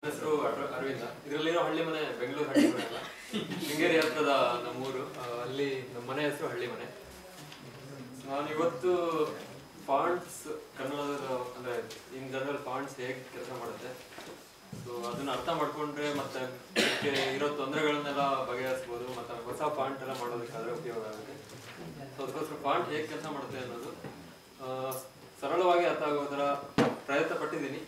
ಹೆಸರು ಅರ- ಅರವಿಂದ ಇದರಲ್ಲಿರೋ ಹಳ್ಳಿ ಮನೆ ಬೆಂಗಳೂರು ಹಳ್ಳಿ ಮನೆ ಅಲ್ಲ ಶೃಂಗೇರಿ ಹತ್ರದ ನಮ್ಮೂರು ಆ, ಅಲ್ಲಿ ನಮ್ಮ ಮನೆ ಹೆಸರು ಹಳ್ಳಿ ಮನೆ ನಾನು ಇವತ್ತು ಫಾಂಟ್ಸ್ ಕನ್ನಡದ ಅಂದ್ರೆ ಇನ್ ಜನರಲ್ ಫಾಂಟ್ಸ್ ಹೇಗೆ ಕೆಲಸ ಮಾಡುತ್ತೆ ಸೊ ಅದನ್ನ ಅರ್ಥ ಮಾಡ್ಕೊಂಡ್ರೆ ಮತ್ತೆ ಅದಕ್ಕೆ ಇರೋ ತೊಂದರೆಗಳನ್ನೆಲ್ಲ ಬಗೆಹರಿಸ್ಬೋದು ಮತ್ತೆ ಹೊಸ ಫಾಂಟ್ ಎಲ್ಲ ಮಾಡೋದಕ್ಕಾದ್ರೆ ಉಪಯೋಗ ಆಗುತ್ತೆ ಸೊ ಅದಕ್ಕೋಸ್ಕರ ಫಾಂಟ್ ಹೇಗೆ ಕೆಲಸ ಮಾಡುತ್ತೆ ಅನ್ನೋದು ಆ, ಸರಳವಾಗಿ ಅರ್ಥ ಆಗೋದರ ಪ್ರಯತ್ನ ಪಟ್ಟಿದ್ದೀನಿ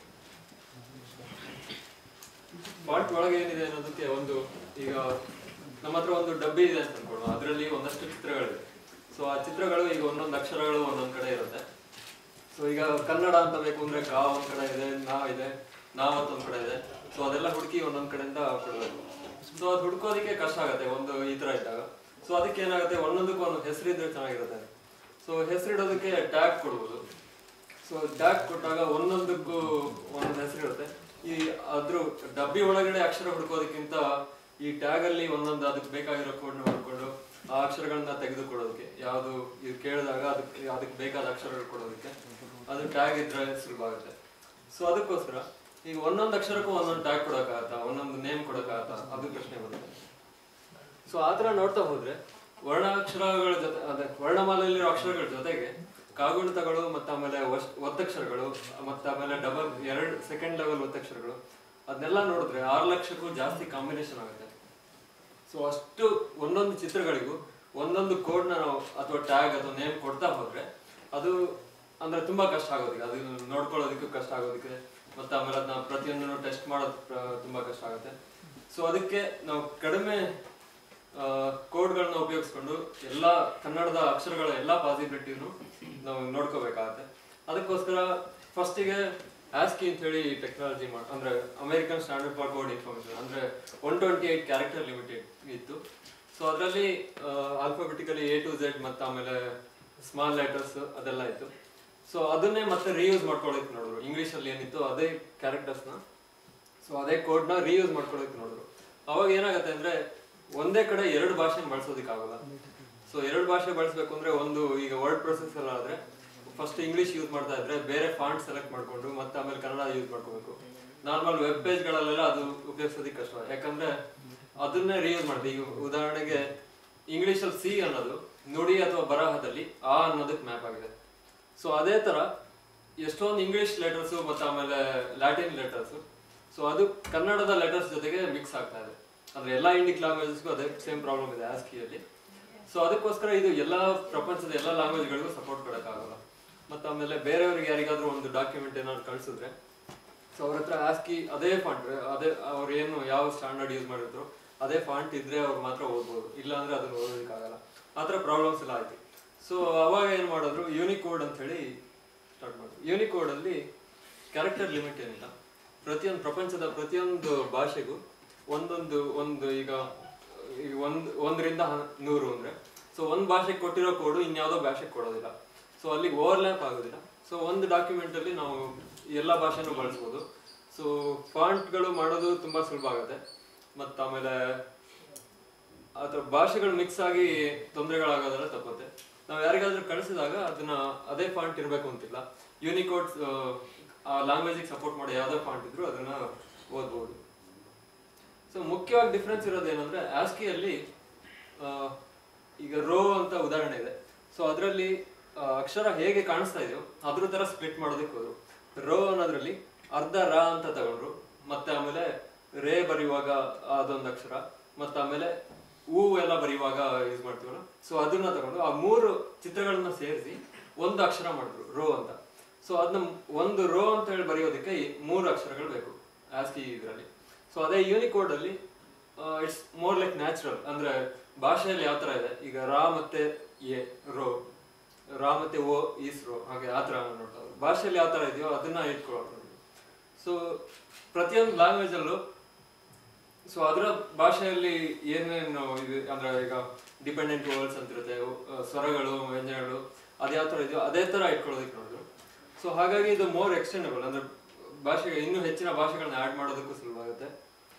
ಫಾಂಟ್ ಒಳಗೆ ಏನಿದೆ ಅನ್ನೋದಕ್ಕೆ ಒಂದು ಈಗ ನಮ್ಮ ಹತ್ರ ಒಂದು ಡಬ್ಬಿ ಇದೆ ಅಂತ ಅನ್ಕೊಳ್ಳೋಣ ಅದರಲ್ಲಿ ಒಂದಷ್ಟು ಚಿತ್ರಗಳಿವೆ ಸೊ ಆ ಚಿತ್ರಗಳು ಈಗ ಒಂದೊಂದು ಅಕ್ಷರಗಳು ಒಂದೊಂದ್ ಕಡೆ ಇರುತ್ತೆ ಸೊ ಈಗ ಕನ್ನಡ ಅಂತ ಬೇಕು ಅಂದ್ರೆ ಕಾ ಒಂದ್ ಕಡೆ ಇದೆ ನಾ ಇದೆ ನಾ ಮತ್ತೊಂದ್ ಕಡೆ ಇದೆ ಸೊ ಅದೆಲ್ಲ ಹುಡುಕಿ ಒಂದೊಂದ್ ಕಡೆಯಿಂದ ಕೊಡಬೇಕು ಸೊ ಅದು ಹುಡ್ಕೋದಕ್ಕೆ ಕಷ್ಟ ಆಗುತ್ತೆ ಒಂದು ಈ ತರ ಇದ್ದಾಗ ಸೊ ಅದಕ್ಕೆ ಏನಾಗುತ್ತೆ ಒಂದೊಂದಕ್ಕೂ ಒಂದು ಹೆಸರಿದ್ರೆ ಚೆನ್ನಾಗಿರುತ್ತೆ ಸೊ ಹೆಸರಿಡೋದಕ್ಕೆ ಟ್ಯಾಗ್ ಕೊಡ್ಬೋದು ಸೊ ಟ್ಯಾಗ್ ಕೊಟ್ಟಾಗ ಒಂದೊಂದಕ್ಕೂ ಒಂದೊಂದು ಹೆಸರಿರುತ್ತೆ ಈ ಅದ್ರ ಡಬ್ಬಿ ಒಳಗಡೆ ಅಕ್ಷರ ಹುಡ್ಕೋದಕ್ಕಿಂತ ಈ ಟ್ಯಾಗ್ ಅಲ್ಲಿ ಒಂದೊಂದು ಅದಕ್ಕೆ ಬೇಕಾಗಿರೋ ಕೋಡ್ನ ಮಾಡ್ಕೊಂಡು ಆ ಅಕ್ಷರಗಳನ್ನ ತೆಗೆದುಕೊಡೋದಕ್ಕೆ ಯಾವುದು ಇದು ಕೇಳಿದಾಗ ಅದಕ್ಕೆ ಅದಕ್ಕೆ ಬೇಕಾದ ಅಕ್ಷರಗಳು ಕೊಡೋದಕ್ಕೆ ಅದು ಟ್ಯಾಗ್ ಇದ್ರೆ ಸುಲಭ ಆಗುತ್ತೆ ಸೊ ಅದಕ್ಕೋಸ್ಕರ ಈಗ ಒಂದೊಂದು ಅಕ್ಷರಕ್ಕೂ ಒಂದೊಂದು ಟ್ಯಾಗ್ ಕೊಡೋಕ್ಕಾಗತ್ತಾ ಒಂದೊಂದು ನೇಮ್ ಕೊಡೋಕ್ಕಾಗತ್ತಾ ಅದು ಪ್ರಶ್ನೆ ಬರುತ್ತೆ ಸೊ ಆ ಥರ ನೋಡ್ತಾ ಹೋದ್ರೆ ವರ್ಣಾಕ್ಷರಗಳ ಜೊತೆ ಅದೇ ವರ್ಣಮಾಲೆಯಲ್ಲಿರೋ ಅಕ್ಷರಗಳ ಜೊತೆಗೆ ಕಾಗುಣಿತಗಳು ಮತ್ತೆ ಆಮೇಲೆ ವಶ್- ಒತ್ತಕ್ಷರಗಳು ಮತ್ತೆ ಆಮೇಲೆ ಡಬಲ್ ಎರಡು ಸೆಕೆಂಡ್ ಲೆವೆಲ್ ಒತ್ತಕ್ಷರಗಳು ಅದನ್ನೆಲ್ಲ ನೋಡಿದ್ರೆ ಆರು ಲಕ್ಷಕ್ಕೂ ಜಾಸ್ತಿ ಕಾಂಬಿನೇಷನ್ ಆಗುತ್ತೆ ಸೊ ಅಷ್ಟು ಒಂದೊಂದು ಚಿತ್ರಗಳಿಗೂ ಒಂದೊಂದು ಕೋಡ್ನ ನಾವು ಅಥವಾ ಟ್ಯಾಗ್ ಅಥವಾ ನೇಮ್ ಕೊಡ್ತಾ ಹೋದ್ರೆ ಅದು ಅಂದ್ರೆ ತುಂಬಾ ಕಷ್ಟ ಆಗೋದಿಲ್ಲ ಅದು ನೋಡ್ಕೊಳ್ಳೋದಕ್ಕೂ ಕಷ್ಟ ಆಗೋದಕ್ಕೆ ಮತ್ತೆ ಆಮೇಲೆ ಅದನ್ನ ಪ್ರತಿಯೊಂದನ್ನು ಟೆಸ್ಟ್ ಮಾಡೋದು ಪ್ರ- ತುಂಬಾ ಕಷ್ಟ ಆಗುತ್ತೆ ಸೊ ಅದಕ್ಕೆ ನಾವು ಕಡಿಮೆ ಕೋಡ್ಗಳನ್ನ ಉಪಯೋಗಿಸ್ಕೊಂಡು ಎಲ್ಲ ಕನ್ನಡದ ಅಕ್ಷರಗಳ ಎಲ್ಲ ಪಾಸಿಬಿಲಿಟಿನು ನಾವು ನೋಡ್ಕೋಬೇಕಾಗತ್ತೆ ಅದಕ್ಕೋಸ್ಕರ ಫಸ್ಟಿಗೆ ಆಸ್ಕಿ ಅಂತ ಹೇಳಿ ಟೆಕ್ನಾಲಜಿ ಮಾಡ್ ಅಂದ್ರೆ American standard for code information ಅಂದ್ರೆ one twenty eight character limited ಇತ್ತು ಸೊ ಅದರಲ್ಲಿ ಆಲ್ಫಾಬೆಟಿಕಲಿ ಎ ಟು ಝೆಡ್ ಮತ್ತೆ ಆಮೇಲೆ ಸ್ಮಾಲ್ ಲೆಟರ್ಸ್ ಅದೆಲ್ಲ ಇತ್ತು ಸೊ ಅದನ್ನೇ ಮತ್ತೆ ರೀಯೂಸ್ ಮಾಡ್ಕೊಳ್ಳೋಕೆ ನೋಡಿದ್ರು ಇಂಗ್ಲಿಷ್ ಅಲ್ಲಿ ಏನಿತ್ತು ಅದೇ ಕ್ಯಾರೆಕ್ಟರ್ಸ್ನ ಸೊ ಅದೇ ಕೋಡ್ನ ರೀಯೂಸ್ ಮಾಡ್ಕೊಳ್ಳೋಕೆ ನೋಡಿದ್ರು ಅವಾಗ ಏನಾಗುತ್ತೆ ಅಂದ್ರೆ ಒಂದೇ ಕಡೆ ಎರಡು ಭಾಷೆ ಬಳಸೋದಕ್ಕಾಗಲ್ಲ ಸೊ ಎರಡು ಭಾಷೆ ಬಳಸಬೇಕು ಅಂದ್ರೆ ಒಂದು ಈಗ ವರ್ಡ್ ಪ್ರೊಸೆಸ್ ಎಲ್ಲ ಆದ್ರೆ ಫಸ್ಟ್ ಇಂಗ್ಲಿಷ್ ಯೂಸ್ ಮಾಡ್ತಾ ಇದ್ರೆ ಬೇರೆ ಫಾಂಟ್ ಸೆಲೆಕ್ಟ್ ಮಾಡ್ಕೊಂಡು ಮತ್ತೆ ಆಮೇಲೆ ಕನ್ನಡ ಯೂಸ್ ಮಾಡ್ಕೋಬೇಕು ನಾರ್ಮಲ್ ವೆಬ್ ಪೇಜ್ ಗಳಲ್ಲೆಲ್ಲ ಅದು ಉಪಯೋಗಿಸೋದಕ್ಕೆ ಕಷ್ಟ ಯಾಕಂದ್ರೆ ಅದನ್ನೇ ರೀಯೂಸ್ ಮಾಡಿದೆ ಈಗ ಉದಾಹರಣೆಗೆ ಇಂಗ್ಲಿಷ್ ಅಲ್ಲಿ ಸಿ ಅನ್ನೋದು ನುಡಿ ಅಥವಾ ಬರಹದಲ್ಲಿ ಆ ಅನ್ನೋದಕ್ಕೆ ಮ್ಯಾಪ್ ಆಗಿದೆ ಸೊ ಅದೇ ತರ ಎಷ್ಟೊಂದು ಇಂಗ್ಲಿಷ್ ಲೆಟರ್ಸ್ ಮತ್ತೆ ಆಮೇಲೆ ಲ್ಯಾಟಿನ್ ಲೆಟರ್ಸ್ ಸೊ ಅದು ಕನ್ನಡದ ಲೆಟರ್ಸ್ ಜೊತೆಗೆ ಮಿಕ್ಸ್ ಆಗ್ತಾ ಇದೆ ಅಂದ್ರೆ ಎಲ್ಲಾ ಇಂಡಿಕ್ ಲ್ಯಾಂಗ್ವೇಜಸ್ಗೂ ಅದೇ ಸೇಮ್ ಪ್ರಾಬ್ಲಮ್ ಇದೆ ಆಸ್ಕಿಯಲ್ಲಿ ಸೊ ಅದಕ್ಕೋಸ್ಕರ ಇದು ಎಲ್ಲಾ ಪ್ರಪಂಚದ ಎಲ್ಲಾ ಲ್ಯಾಂಗ್ವೇಜ್ಗಳಿಗೂ ಸಪೋರ್ಟ್ ಕೊಡೋಕ್ಕಾಗಲ್ಲ ಮತ್ತೆ ಆಮೇಲೆ ಬೇರೆಯವ್ರಿಗೆ ಯಾರಿಗಾದ್ರೂ ಒಂದು ಡಾಕ್ಯುಮೆಂಟ್ ಏನಾದ್ರು ಕಳ್ಸಿದ್ರೆ ಸೊ ಅವ್ರ ಹತ್ರ ಆಸ್ಕಿ ಅದೇ ಫಾಂಟ್ ಅದೇ ಅವ್ರು ಏನು ಯಾವ ಸ್ಟ್ಯಾಂಡರ್ಡ್ ಯೂಸ್ ಮಾಡಿದ್ರು ಅದೇ ಫಾಂಟ್ ಇದ್ರೆ ಅವ್ರು ಮಾತ್ರ ಓದ್ಬೋದು ಇಲ್ಲ ಅಂದ್ರೆ ಅದನ್ನ ಓದೋದಕ್ಕಾಗಲ್ಲ ಆ ಥರ ಪ್ರಾಬ್ಲಮ್ಸ್ ಎಲ್ಲ ಆಯ್ತು ಸೊ ಅವಾಗ ಏನ್ ಮಾಡಿದ್ರು ಯೂನಿಕೋಡ್ ಅಂತ ಹೇಳಿ ಸ್ಟಾರ್ಟ್ ಮಾಡಿದ್ರು ಯೂನಿಕೋಡ್ ಅಲ್ಲಿ ಕ್ಯಾರೆಕ್ಟರ್ ಲಿಮಿಟ್ ಏನಿಲ್ಲ ಪ್ರತಿಯೊಂದು ಪ್ರಪಂಚದ ಪ್ರತಿಯೊಂದು ಭಾಷೆಗೂ ಒಂದೊಂದು ಒಂದು ಈಗ ಈಗ ಒಂದ್ ಒಂದರಿಂದ ಹ- ನೂರು ಅಂದ್ರೆ ಸೊ ಒಂದ್ ಭಾಷೆಗೆ ಕೊಟ್ಟಿರೋ ಕೋಡು ಇನ್ಯಾವುದೋ ಭಾಷೆಗೆ ಕೊಡೋದಿಲ್ಲ ಸೊ ಅಲ್ಲಿಗೆ ಓವರ್ಲ್ಯಾಪ್ ಆಗೋದಿಲ್ಲ ಸೊ ಒಂದು ಡಾಕ್ಯುಮೆಂಟ್ ಅಲ್ಲಿ ನಾವು ಎಲ್ಲ ಭಾಷೆನೂ ಬಳಸ್ಬೋದು ಸೊ ಫಾಂಟ್ಗಳು ಮಾಡೋದು ತುಂಬಾ ಸುಲಭ ಆಗುತ್ತೆ ಮತ್ತು ಆಮೇಲೆ ಅಥವಾ ಭಾಷೆಗಳು ಮಿಕ್ಸ್ ಆಗಿ ತೊಂದರೆಗಳಾಗೋದೆಲ್ಲ ತಪ್ಪುತ್ತೆ ನಾವು ಯಾರಿಗಾದ್ರೂ ಕಳಿಸಿದಾಗ ಅದನ್ನ ಅದೇ ಫಾಂಟ್ ಇರಬೇಕು ಅಂತಿಲ್ಲ ಯೂನಿಕೋಡ್ ಆ ಲ್ಯಾಂಗ್ವೇಜಿಗೆ ಸಪೋರ್ಟ್ ಮಾಡೋ ಯಾವುದೇ ಫಾಂಟ್ ಇದ್ರು ಅದನ್ನ ಓದ್ಬೋದು ಸೊ ಮುಖ್ಯವಾಗಿ ಡಿಫ್ರೆನ್ಸ್ ಇರೋದು ಏನಂದ್ರೆ ಆಸ್ಕಿಯಲ್ಲಿ ಈಗ ರೋ ಅಂತ ಉದಾಹರಣೆ ಇದೆ ಸೊ ಅದರಲ್ಲಿ ಅಕ್ಷರ ಹೇಗೆ ಕಾಣಿಸ್ತಾ ಇದೆಯೋ ಅದ್ರ ತರ ಸ್ಪ್ಲಿಟ್ ಮಾಡೋದಕ್ಕೆ ಹೋದ್ರು ರೋ ಅನ್ನೋದ್ರಲ್ಲಿ ಅರ್ಧ ರ ಅಂತ ತಗೊಂಡ್ರು ಮತ್ತೆ ಆಮೇಲೆ ರೇ ಬರೆಯುವಾಗ ಅದೊಂದು ಅಕ್ಷರ ಮತ್ತೆ ಆಮೇಲೆ ಹೂ ಎಲ್ಲ ಬರೆಯುವಾಗ ಯೂಸ್ ಮಾಡ್ತೀವಲ್ಲ ಸೊ ಅದನ್ನ ತಗೊಂಡು ಆ ಮೂರು ಚಿತ್ರಗಳನ್ನ ಸೇರಿಸಿ ಒಂದು ಅಕ್ಷರ ಮಾಡಿದ್ರು ರೋ ಅಂತ ಸೊ ಅದನ್ನ ಒಂದು ರೋ ಅಂತ ಹೇಳಿ ಬರೆಯೋದಕ್ಕೆ ಈ ಮೂರು ಅಕ್ಷರಗಳು ಬೇಕು ಆಸ್ಕಿ ಇದರಲ್ಲಿ ಸೊ ಅದೇ ಯೂನಿಕೋಡ್ ಅಲ್ಲಿ ಇಟ್ಸ್ ಮೋರ್ ಲೈಕ್ ನ್ಯಾಚುರಲ್ ಅಂದ್ರೆ ಭಾಷೆಯಲ್ಲಿ ಯಾವ ತರ ಇದೆ ಈಗ ರಾ ಮತ್ತೆ ಎ ರೋ ರಾ ಮತ್ತೆ ಓ ಈಸ್ ರೋ ಹಾಗೆ ಆ ತರ ನೋಡ್ತಾ ಹೋದ್ರೆ. ಭಾಷೆಯಲ್ಲಿ ಯಾವ ತರ ಇದೆಯೋ ಅದನ್ನ ಇಟ್ಕೊಳ್ಳೋದು ಸೊ ಪ್ರತಿಯೊಂದು ಲ್ಯಾಂಗ್ವೇಜ್ ಅಲ್ಲೂ ಸೊ ಅದರ ಭಾಷೆಯಲ್ಲಿ ಏನೇನು ಇದು ಅಂದ್ರೆ ಈಗ ಡಿಪೆಂಡೆಂಟ್ ವರ್ಡ್ಸ್ ಅಂತಿರುತ್ತೆ ಅಹ್ ಸ್ವರಗಳು ವ್ಯಂಜನಗಳು ಅದು ಯಾವ ತರ ಇದೆಯೋ ಅದೇ ತರ ಇಟ್ಕೊಳ್ಳೋದಕ್ಕೆ ನೋಡಿದ್ರು ಸೊ ಹಾಗಾಗಿ ಇದು ಮೋರ್ ಎಕ್ಸ್ಟೆಂಡಬಲ್ ಅಂದ್ರೆ ಭಾಷೆಗೆ ಇನ್ನೂ ಹೆಚ್ಚಿನ ಭಾಷೆಗಳನ್ನ ಆಡ್ ಮಾಡೋದಕ್ಕೂ ಸುಲಭ ಆಗುತ್ತೆ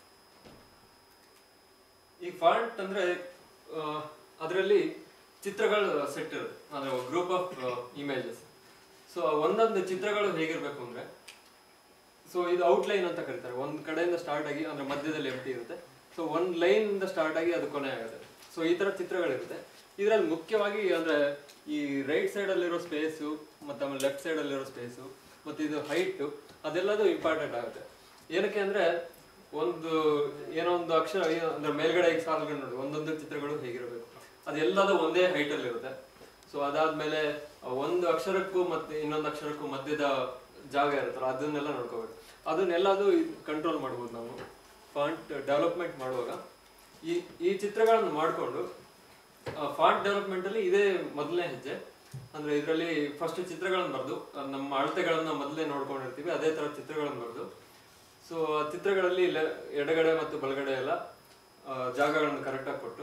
ಈ ಫಾಂಟ್ ಅಂದ್ರೆ ಅದರಲ್ಲಿ ಚಿತ್ರಗಳು ಸೆಟ್ ಇರುತ್ತೆ ಅಂದ್ರೆ ಗ್ರೂಪ್ ಆಫ್ ಇಮೇಜಸ್ ಸೊ ಒಂದೊಂದು ಚಿತ್ರಗಳು ಹೇಗಿರ್ಬೇಕು ಅಂದ್ರೆ ಸೊ ಇದು ಔಟ್ಲೈನ್ ಅಂತ ಕರೀತಾರೆ ಒಂದ್ ಕಡೆಯಿಂದ ಸ್ಟಾರ್ಟ್ ಆಗಿ ಅಂದ್ರೆ ಮಧ್ಯದಲ್ಲಿ ಎಂಟಿ ಇರುತ್ತೆ ಸೊ ಒಂದ್ ಲೈನ್ ಇಂದ ಸ್ಟಾರ್ಟ್ ಆಗಿ ಅದು ಕೊನೆ ಆಗುತ್ತೆ ಸೊ ಈ ತರ ಚಿತ್ರಗಳಿರುತ್ತೆ ಇದರಲ್ಲಿ ಮುಖ್ಯವಾಗಿ ಅಂದ್ರೆ ಈ ರೈಟ್ ಸೈಡ್ ಅಲ್ಲಿರೋ ಸ್ಪೇಸು ಮತ್ತೆ ಆಮೇಲೆ ಲೆಫ್ಟ್ ಸೈಡ್ ಅಲ್ಲಿರೋ ಸ್ಪೇಸು ಮತ್ತೆ ಇದು ಹೈಟ್ ಅದೆಲ್ಲದು ಇಂಪಾರ್ಟೆಂಟ್ ಆಗುತ್ತೆ ಏನಕ್ಕೆ ಅಂದ್ರೆ ಒಂದು ಏನೋ ಒಂದು ಅಕ್ಷರ ಏನು ಅಂದ್ರೆ ಮೇಲ್ಗಡೆ ಈಗ ಸಾಲುಗಳು ನೋಡಿ ಒಂದೊಂದು ಚಿತ್ರಗಳು ಹೇಗಿರಬೇಕು ಅದೆಲ್ಲದು ಒಂದೇ ಹೈಟ್ ಅಲ್ಲಿ ಇರುತ್ತೆ ಸೊ ಅದಾದ್ಮೇಲೆ ಆ ಒಂದು ಅಕ್ಷರಕ್ಕೂ ಮತ್ತೆ ಇನ್ನೊಂದು ಅಕ್ಷರಕ್ಕೂ ಮಧ್ಯದ ಜಾಗ ಇರುತ್ತಲ್ಲ ಅದನ್ನೆಲ್ಲ ನೋಡ್ಕೋಬೇಕು ಅದನ್ನೆಲ್ಲದು ಕಂಟ್ರೋಲ್ ಮಾಡ್ಬೋದು ನಾವು ಫಾಂಟ್ ಡೆವಲಪ್ಮೆಂಟ್ ಮಾಡುವಾಗ ಈ ಈ ಚಿತ್ರಗಳನ್ನು ಮಾಡಿಕೊಂಡು ಫಾಂಟ್ ಡೆವಲಪ್ಮೆಂಟ್ ಅಲ್ಲಿ ಇದೇ ಮೊದಲನೇ ಹೆಜ್ಜೆ ಅಂದ್ರೆ ಇದರಲ್ಲಿ ಫಸ್ಟ್ ಚಿತ್ರಗಳನ್ನು ಬರೆದು ನಮ್ಮ ಅಳತೆಗಳನ್ನ ಮೊದಲೇ ನೋಡ್ಕೊಂಡಿರ್ತೀವಿ ಅದೇ ತರ ಚಿತ್ರಗಳನ್ನು ಬರೆದು ಸೊ ಆ ಚಿತ್ರಗಳಲ್ಲಿ ಲೆ- ಎಡಗಡೆ ಮತ್ತು ಬಲಗಡೆ ಎಲ್ಲ ಆ, ಜಾಗಗಳನ್ನು ಕರೆಕ್ಟಾಗಿ ಕೊಟ್ಟು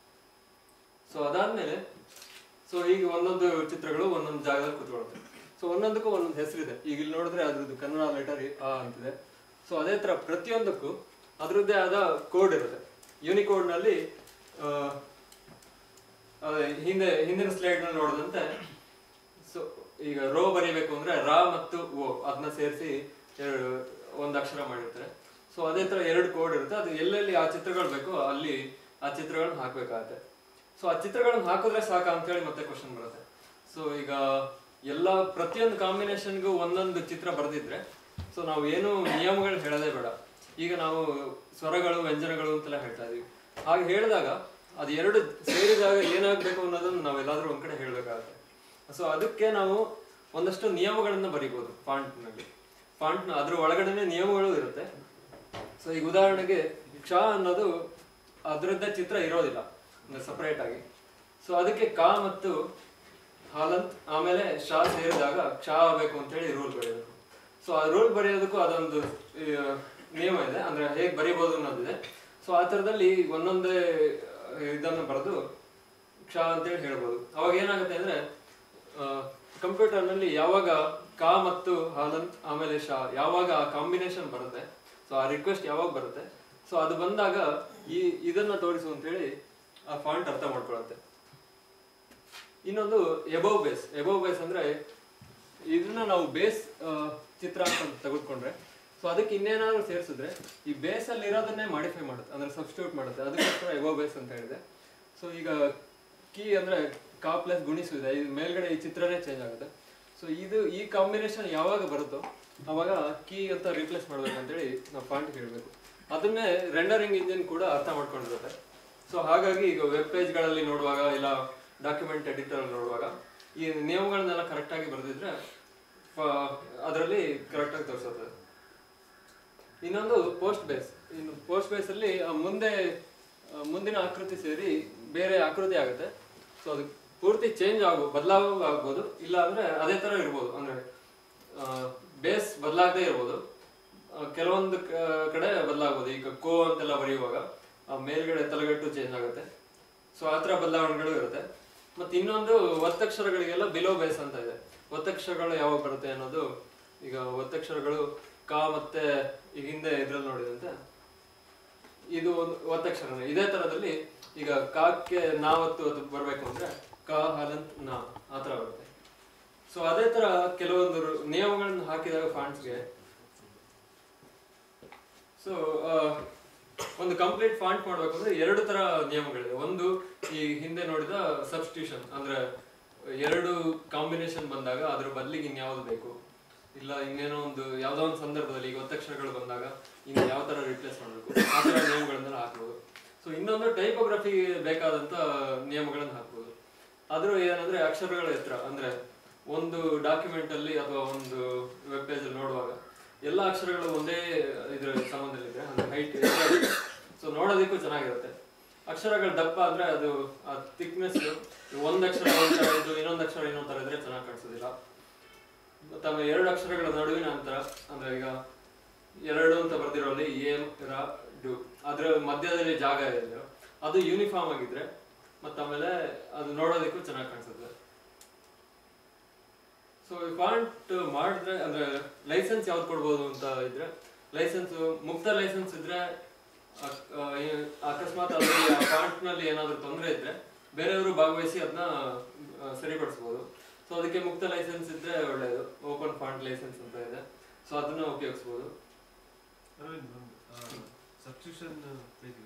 ಸೊ ಅದಾದ್ಮೇಲೆ ಸೊ ಈಗ ಒಂದೊಂದು ಚಿತ್ರಗಳು ಒಂದೊಂದು ಜಾಗದಲ್ಲಿ ಕೂತ್ಕೊಳ್ಳುತ್ತೆ ಸೊ ಒಂದೊಂದಕ್ಕೂ ಒಂದೊಂದು ಹೆಸರಿದೆ ಈಗ ಇಲ್ಲಿ ನೋಡಿದ್ರೆ ಅದ್ರದ್ದು ಕನ್ನಡ ಲೆಟರ್ ಆ ಅಂತಿದೆ ಸೊ ಅದೇ ತರ ಪ್ರತಿಯೊಂದಕ್ಕೂ ಅದರದ್ದೇ ಆದ ಕೋಡ್ ಇರುತ್ತೆ ಯೂನಿಕೋಡ್ ನಲ್ಲಿ ಆ, ಅದೇ ಹಿಂದೆ ಹಿಂದಿನ ಸ್ಲೈಡ್ ನಲ್ಲಿ ನೋಡಿದಂತೆ ಸೊ ಈಗ ರೋ ಬರೀಬೇಕು ಅಂದ್ರೆ ರಾ ಮತ್ತು ಓ ಅದನ್ನ ಸೇರಿಸಿ ಎರಡು ಒಂದು ಅಕ್ಷರ ಮಾಡಿರ್ತಾರೆ ಸೊ ಅದೇ ತರ ಎರಡು ಕೋಡ್ ಇರುತ್ತೆ ಅದು ಎಲ್ಲೆಲ್ಲಿ ಆ ಚಿತ್ರಗಳು ಬೇಕೋ ಅಲ್ಲಿ ಆ ಚಿತ್ರಗಳನ್ನ ಹಾಕ್ಬೇಕಾಗತ್ತೆ ಸೊ ಆ ಚಿತ್ರಗಳನ್ನ ಹಾಕಿದ್ರೆ ಸಾಕ ಅಂತೇಳಿ ಮತ್ತೆ ಕ್ವಶನ್ ಬರುತ್ತೆ ಸೊ ಈಗ ಎಲ್ಲ ಪ್ರತಿಯೊಂದು ಕಾಂಬಿನೇಷನ್ಗೂ ಒಂದೊಂದು ಚಿತ್ರ ಬರೆದಿದ್ರೆ ಸೊ ನಾವು ಏನು ನಿಯಮಗಳು ಹೇಳೋದೇ ಬೇಡ ಈಗ ನಾವು ಸ್ವರಗಳು ವ್ಯಂಜನಗಳು ಅಂತೆಲ್ಲ ಹೇಳ್ತಾ ಇದೀವಿ ಹಾಗೆ ಹೇಳಿದಾಗ ಅದು ಎರಡು ಸೇರಿದಾಗ ಏನಾಗಬೇಕು ಅನ್ನೋದನ್ನ ನಾವೆಲ್ಲಾದ್ರೂ ಒಂದ್ ಕಡೆ ಹೇಳ್ಬೇಕಾಗುತ್ತೆ ಸೊ ಅದಕ್ಕೆ ನಾವು ಒಂದಷ್ಟು ನಿಯಮಗಳನ್ನ ಬರಿಬೋದು ಫಾಂಟ್ ನಲ್ಲಿ ಫಾಂಟ್ ನ ಅದ್ರ ಒಳಗಡೆನೆ ನಿಯಮಗಳು ಇರುತ್ತೆ ಸೊ ಈಗ ಉದಾಹರಣೆಗೆ ಕ್ಷ ಅನ್ನೋದು ಅದರದ್ದೇ ಚಿತ್ರ ಇರೋದಿಲ್ಲ ಸಪರೇಟ್ ಆಗಿ ಸೊ ಅದಕ್ಕೆ ಕ ಮತ್ತು ಹಾಲಂತ್ ಆಮೇಲೆ ಶಾ ಸೇರಿದಾಗ ಕ್ಷ ಆಗಬೇಕು ಅಂತೇಳಿ ರೂಲ್ ಬರೆಯೋದು ಸೊ ಆ ರೂಲ್ ಬರೆಯೋದಕ್ಕೂ ಅದೊಂದು ಆ, ನಿಯಮ ಇದೆ ಅಂದ್ರೆ ಹೇಗೆ ಬರೀಬಹುದು ಅನ್ನೋದಿದೆ ಸೊ ಆ ಥರದಲ್ಲಿ ಒಂದೊಂದೇ ಆ, ಇದನ್ನು ಬರೆದು ಕ್ಷ ಅಂತೇಳಿ ಹೇಳ್ಬೋದು ಅವಾಗ ಏನಾಗುತ್ತೆ ಅಂದ್ರೆ ಕಂಪ್ಯೂಟರ್ ನಲ್ಲಿ ಯಾವಾಗ ಕಾ ಮತ್ತು ಹಾಲಂತ್ ಆಮೇಲೆ ಶಾ ಯಾವಾಗ ಆ ಕಾಂಬಿನೇಷನ್ ಬರುತ್ತೆ ಸೊ ಆ ರಿಕ್ವೆಸ್ಟ್ ಯಾವಾಗ ಬರುತ್ತೆ ಸೊ ಅದು ಬಂದಾಗ ಈ ಇದನ್ನ ತೋರಿಸು ಅಂತ ಹೇಳಿ ಆ ಫಾಂಟ್ ಅರ್ಥ ಮಾಡ್ಕೊಳತ್ತೆ ಇನ್ನೊಂದು ಎಬವ್ ಬೇಸ್ ಎಬವ್ ಬೇಸ್ ಅಂದ್ರೆ ಇದನ್ನ ನಾವು ಬೇಸ್ ಚಿತ್ರ ಅಂತ ತೆಗೆದುಕೊಂಡ್ರೆ ಸೊ ಅದಕ್ಕೆ ಇನ್ನೇನಾದ್ರೂ ಸೇರಿಸಿದ್ರೆ ಈ ಬೇಸ್ ಅಲ್ಲಿ ಇರೋದನ್ನೇ ಮಾಡಿಫೈ ಮಾಡುತ್ತೆ ಅಂದ್ರೆ ಸಬ್ಸ್ಟಿಟ್ಯೂಟ್ ಮಾಡುತ್ತೆ ಅದಕ್ಕೋಸ್ಕರ ಎಬವ್ ಬೇಸ್ ಅಂತ ಹೇಳಿದೆ ಸೊ ಈಗ ಕೀ ಅಂದ್ರೆ ಕಾ ಪ್ಲಸ್ ಗುಣಿಸು ಇದೆ ಇದು ಮೇಲ್ಗಡೆ ಈ ಚಿತ್ರನೇ ಚೇಂಜ್ ಆಗುತ್ತೆ ಸೊ ಇದು ಈ ಕಾಂಬಿನೇಷನ್ ಯಾವಾಗ ಬರುತ್ತೋ ಅವಾಗ ಕೀ ಅಂತ ರಿಪ್ಲೇಸ್ ಮಾಡ್ಬೇಕಂತೇಳಿ ನಾವು ಪಾಯಿಂಟ್ ಹೇಳ್ಬೇಕು ಅದನ್ನೇ ರೆಂಡರಿಂಗ್ ಇಂಜಿನ್ ಕೂಡ ಅರ್ಥ ಮಾಡ್ಕೊಂಡಿರುತ್ತೆ ಸೊ ಹಾಗಾಗಿ ಈಗ ವೆಬ್ ಪೇಜ್ಗಳಲ್ಲಿ ನೋಡುವಾಗ ಇಲ್ಲ ಡಾಕ್ಯುಮೆಂಟ್ ಎಡಿಟರ್ ನೋಡುವಾಗ ಈ ನಿಯಮಗಳನ್ನೆಲ್ಲ ಕರೆಕ್ಟಾಗಿ ಬರೆದಿದ್ರೆ ಅದರಲ್ಲಿ ಕರೆಕ್ಟಾಗಿ ತೋರಿಸುತ್ತದೆ ಇನ್ನೊಂದು ಪೋಸ್ಟ್ ಬೇಸ್ ಇನ್ನು ಪೋಸ್ಟ್ ಬೇಸ್ ಅಲ್ಲಿ ಆ ಮುಂದೆ ಆ, ಮುಂದಿನ ಆಕೃತಿ ಸೇರಿ ಬೇರೆ ಆಕೃತಿ ಆಗುತ್ತೆ ಸೊ ಅದು ಪೂರ್ತಿ ಚೇಂಜ್ ಆಗೋ ಬದಲಾಗ ಆಗ್ಬೋದು ಇಲ್ಲ ಅಂದ್ರೆ ಅದೇ ತರ ಇರ್ಬೋದು ಅಂದ್ರೆ ಬೇಸ್ ಬದಲಾಗದೆ ಇರ್ಬೋದು ಆ, ಕೆಲವೊಂದು ಕ- ಕಡೆ ಬದಲಾಗ್ಬೋದು ಈಗ ಕೋ ಅಂತೆಲ್ಲ ಬರೆಯುವಾಗ ಆ ಮೇಲ್ಗಡೆ ತಲೆಗಟ್ಟು ಚೇಂಜ್ ಆಗುತ್ತೆ ಸೊ ಆ ಥರ ಬದಲಾವಣೆಗಳು ಇರುತ್ತೆ ಮತ್ತೆ ಇನ್ನೊಂದು ಒತ್ತಕ್ಷರಗಳಿಗೆಲ್ಲ ಬಿಲೋ ಬೇಸ್ ಅಂತ ಇದೆ ಒತ್ತಕ್ಷರಗಳು ಯಾವಾಗ ಬರುತ್ತೆ ಅನ್ನೋದು ಈಗ ಒತ್ತಕ್ಷರಗಳು ಕ ಮತ್ತೆ ಈಗ ಹಿಂದೆ ಇದ್ರಲ್ಲಿ ನೋಡಿದಂತೆ ಇದು ಒಂದು ಒತ್ತಕ್ಷರನೇ ಇದೇ ತರದಲ್ಲಿ ಈಗ ಕಾಕ್ಕೆ ನಾವತ್ತು ಅದು ಬರ್ಬೇಕು ಅಂದ್ರೆ ಕ ಹಲಂತ್ ನಾ ಆ ತರ ಬರುತ್ತೆ ಸೊ ಅದೇ ತರ ಕೆಲವೊಂದು ರು- ನಿಯಮಗಳನ್ನು ಹಾಕಿದಾಗ ಫಾಂಟ್ಸ್ಗೆ ಸೊ ಒಂದು ಕಂಪ್ಲೀಟ್ ಫಾಂಟ್ ಮಾಡ್ಬೇಕು ಅಂದ್ರೆ ಎರಡು ತರ ನಿಯಮಗಳಿದೆ ಒಂದು ಈ ಹಿಂದೆ ನೋಡಿದ ಸಬ್ಸ್ಟಿಟ್ಯೂಷನ್ ಅಂದ್ರೆ ಎರಡು ಕಾಂಬಿನೇಷನ್ ಬಂದಾಗ ಅದ್ರ ಬದಲಿಗೆ ಇನ್ಯಾವ್ದು ಬೇಕು ಇಲ್ಲ ಇನ್ನೇನೋ ಒಂದು ಯಾವ್ದೋ ಒಂದು ಸಂದರ್ಭದಲ್ಲಿ ಈಗ ಒತ್ತಕ್ಷರಗಳು ಬಂದಾಗ ಇನ್ನು ಯಾವ ತರ ರಿಪ್ಲೇಸ್ ಮಾಡಬೇಕು ಆ ತರ ನಿಯಮಗಳನ್ನೆಲ್ಲ ಹಾಕ್ಬೋದು ಸೊ ಇನ್ನೊಂದು ಟೈಪೋಗ್ರಫಿ ಬೇಕಾದಂತ ನಿಯಮಗಳನ್ನ ಹಾಕ್ಬೋದು ಆದ್ರೂ ಏನಂದ್ರೆ ಅಕ್ಷರಗಳ ಎತ್ತರ ಅಂದ್ರೆ ಒಂದು ಡಾಕ್ಯುಮೆಂಟ್ ಅಲ್ಲಿ ಅಥವಾ ಒಂದು ವೆಬ್ ಪೇಜ್ ಅಲ್ಲಿ ನೋಡುವಾಗ ಎಲ್ಲ ಅಕ್ಷರಗಳು ಒಂದೇ ಇದ್ರ ಸಂಬಂಧದಲ್ಲಿದೆ ಅಂದ್ರೆ ಹೈಟ್ ಸೊ ನೋಡೋದಕ್ಕೂ ಚೆನ್ನಾಗಿರುತ್ತೆ ಅಕ್ಷರಗಳ ದಪ್ಪ ಅಂದ್ರೆ ಅದು ಆ ಥಿಕ್ನೆಸ್ ಒಂದ್ ಅಕ್ಷರ ಒಂದ್ ತರ ಇದ್ದು ಇನ್ನೊಂದ್ ಅಕ್ಷರ ಇನ್ನೊಂದ್ ತರ ಇದ್ರೆ ಚೆನ್ನಾಗಿ ಕಾಣಿಸೋದಿಲ್ಲ ಮತ್ತೆ ಆಮೇಲೆ ಎರಡು ಅಕ್ಷರಗಳ ನಡುವಿನ ಅಂತರ ಅಂದ್ರೆ ಈಗ ಎರಡು ಅಂತ ಬರ್ದಿರೋಲ್ಲಿ ಏಮ್ ರ ಡು ಅದ್ರ ಮಧ್ಯದಲ್ಲಿ ಜಾಗ ಇದೆ ಅದು ಯೂನಿಫಾರ್ಮ್ ಆಗಿದ್ರೆ ಮತ್ತೆ ಆಮೇಲೆ ಅದು ನೋಡೋದಕ್ಕೂ ಚೆನ್ನಾಗಿ ಕಾಣಿಸುತ್ತೆ ಸೊ ಫಾಂಟ್ ಮಾಡಿದ್ರೆ ಅಂದ್ರೆ ಲೈಸೆನ್ಸ್ ಯಾವ್ದು ಕೊಡ್ಬೋದು ಅಂತ ಇದ್ರೆ ಲೈಸೆನ್ಸ್ ಮುಕ್ತ ಲೈಸೆನ್ಸ್ ಇದ್ರೆ ಅಕ್- ಆ, ಏ- ಅಕಸ್ಮಾತ್ ಅದರಲ್ಲಿ ಆ ಫಾಂಟ್ ನಲ್ಲಿ ಏನಾದ್ರೂ ತೊಂದರೆ ಇದ್ರೆ ಬೇರೆಯವರು ಭಾಗವಹಿಸಿ ಅದನ್ನ ಸರಿಪಡಿಸ್ಬೋದು ಸೊ ಅದಕ್ಕೆ ಮುಕ್ತ ಲೈಸೆನ್ಸ್ ಇದ್ರೆ ಒಳ್ಳೆಯದು ಓಪನ್ ಫಾಂಟ್ ಲೈಸೆನ್ಸ್ ಅಂತ ಇದೆ ಸೊ ಅದನ್ನ ಉಪಯೋಗಿಸ್ಬೋದು ಅರವಿಂದ್ ಒಂದು ಸಬ್ಸ್ಕ್ರಿಪ್ಷನ್ ಪೇಜ್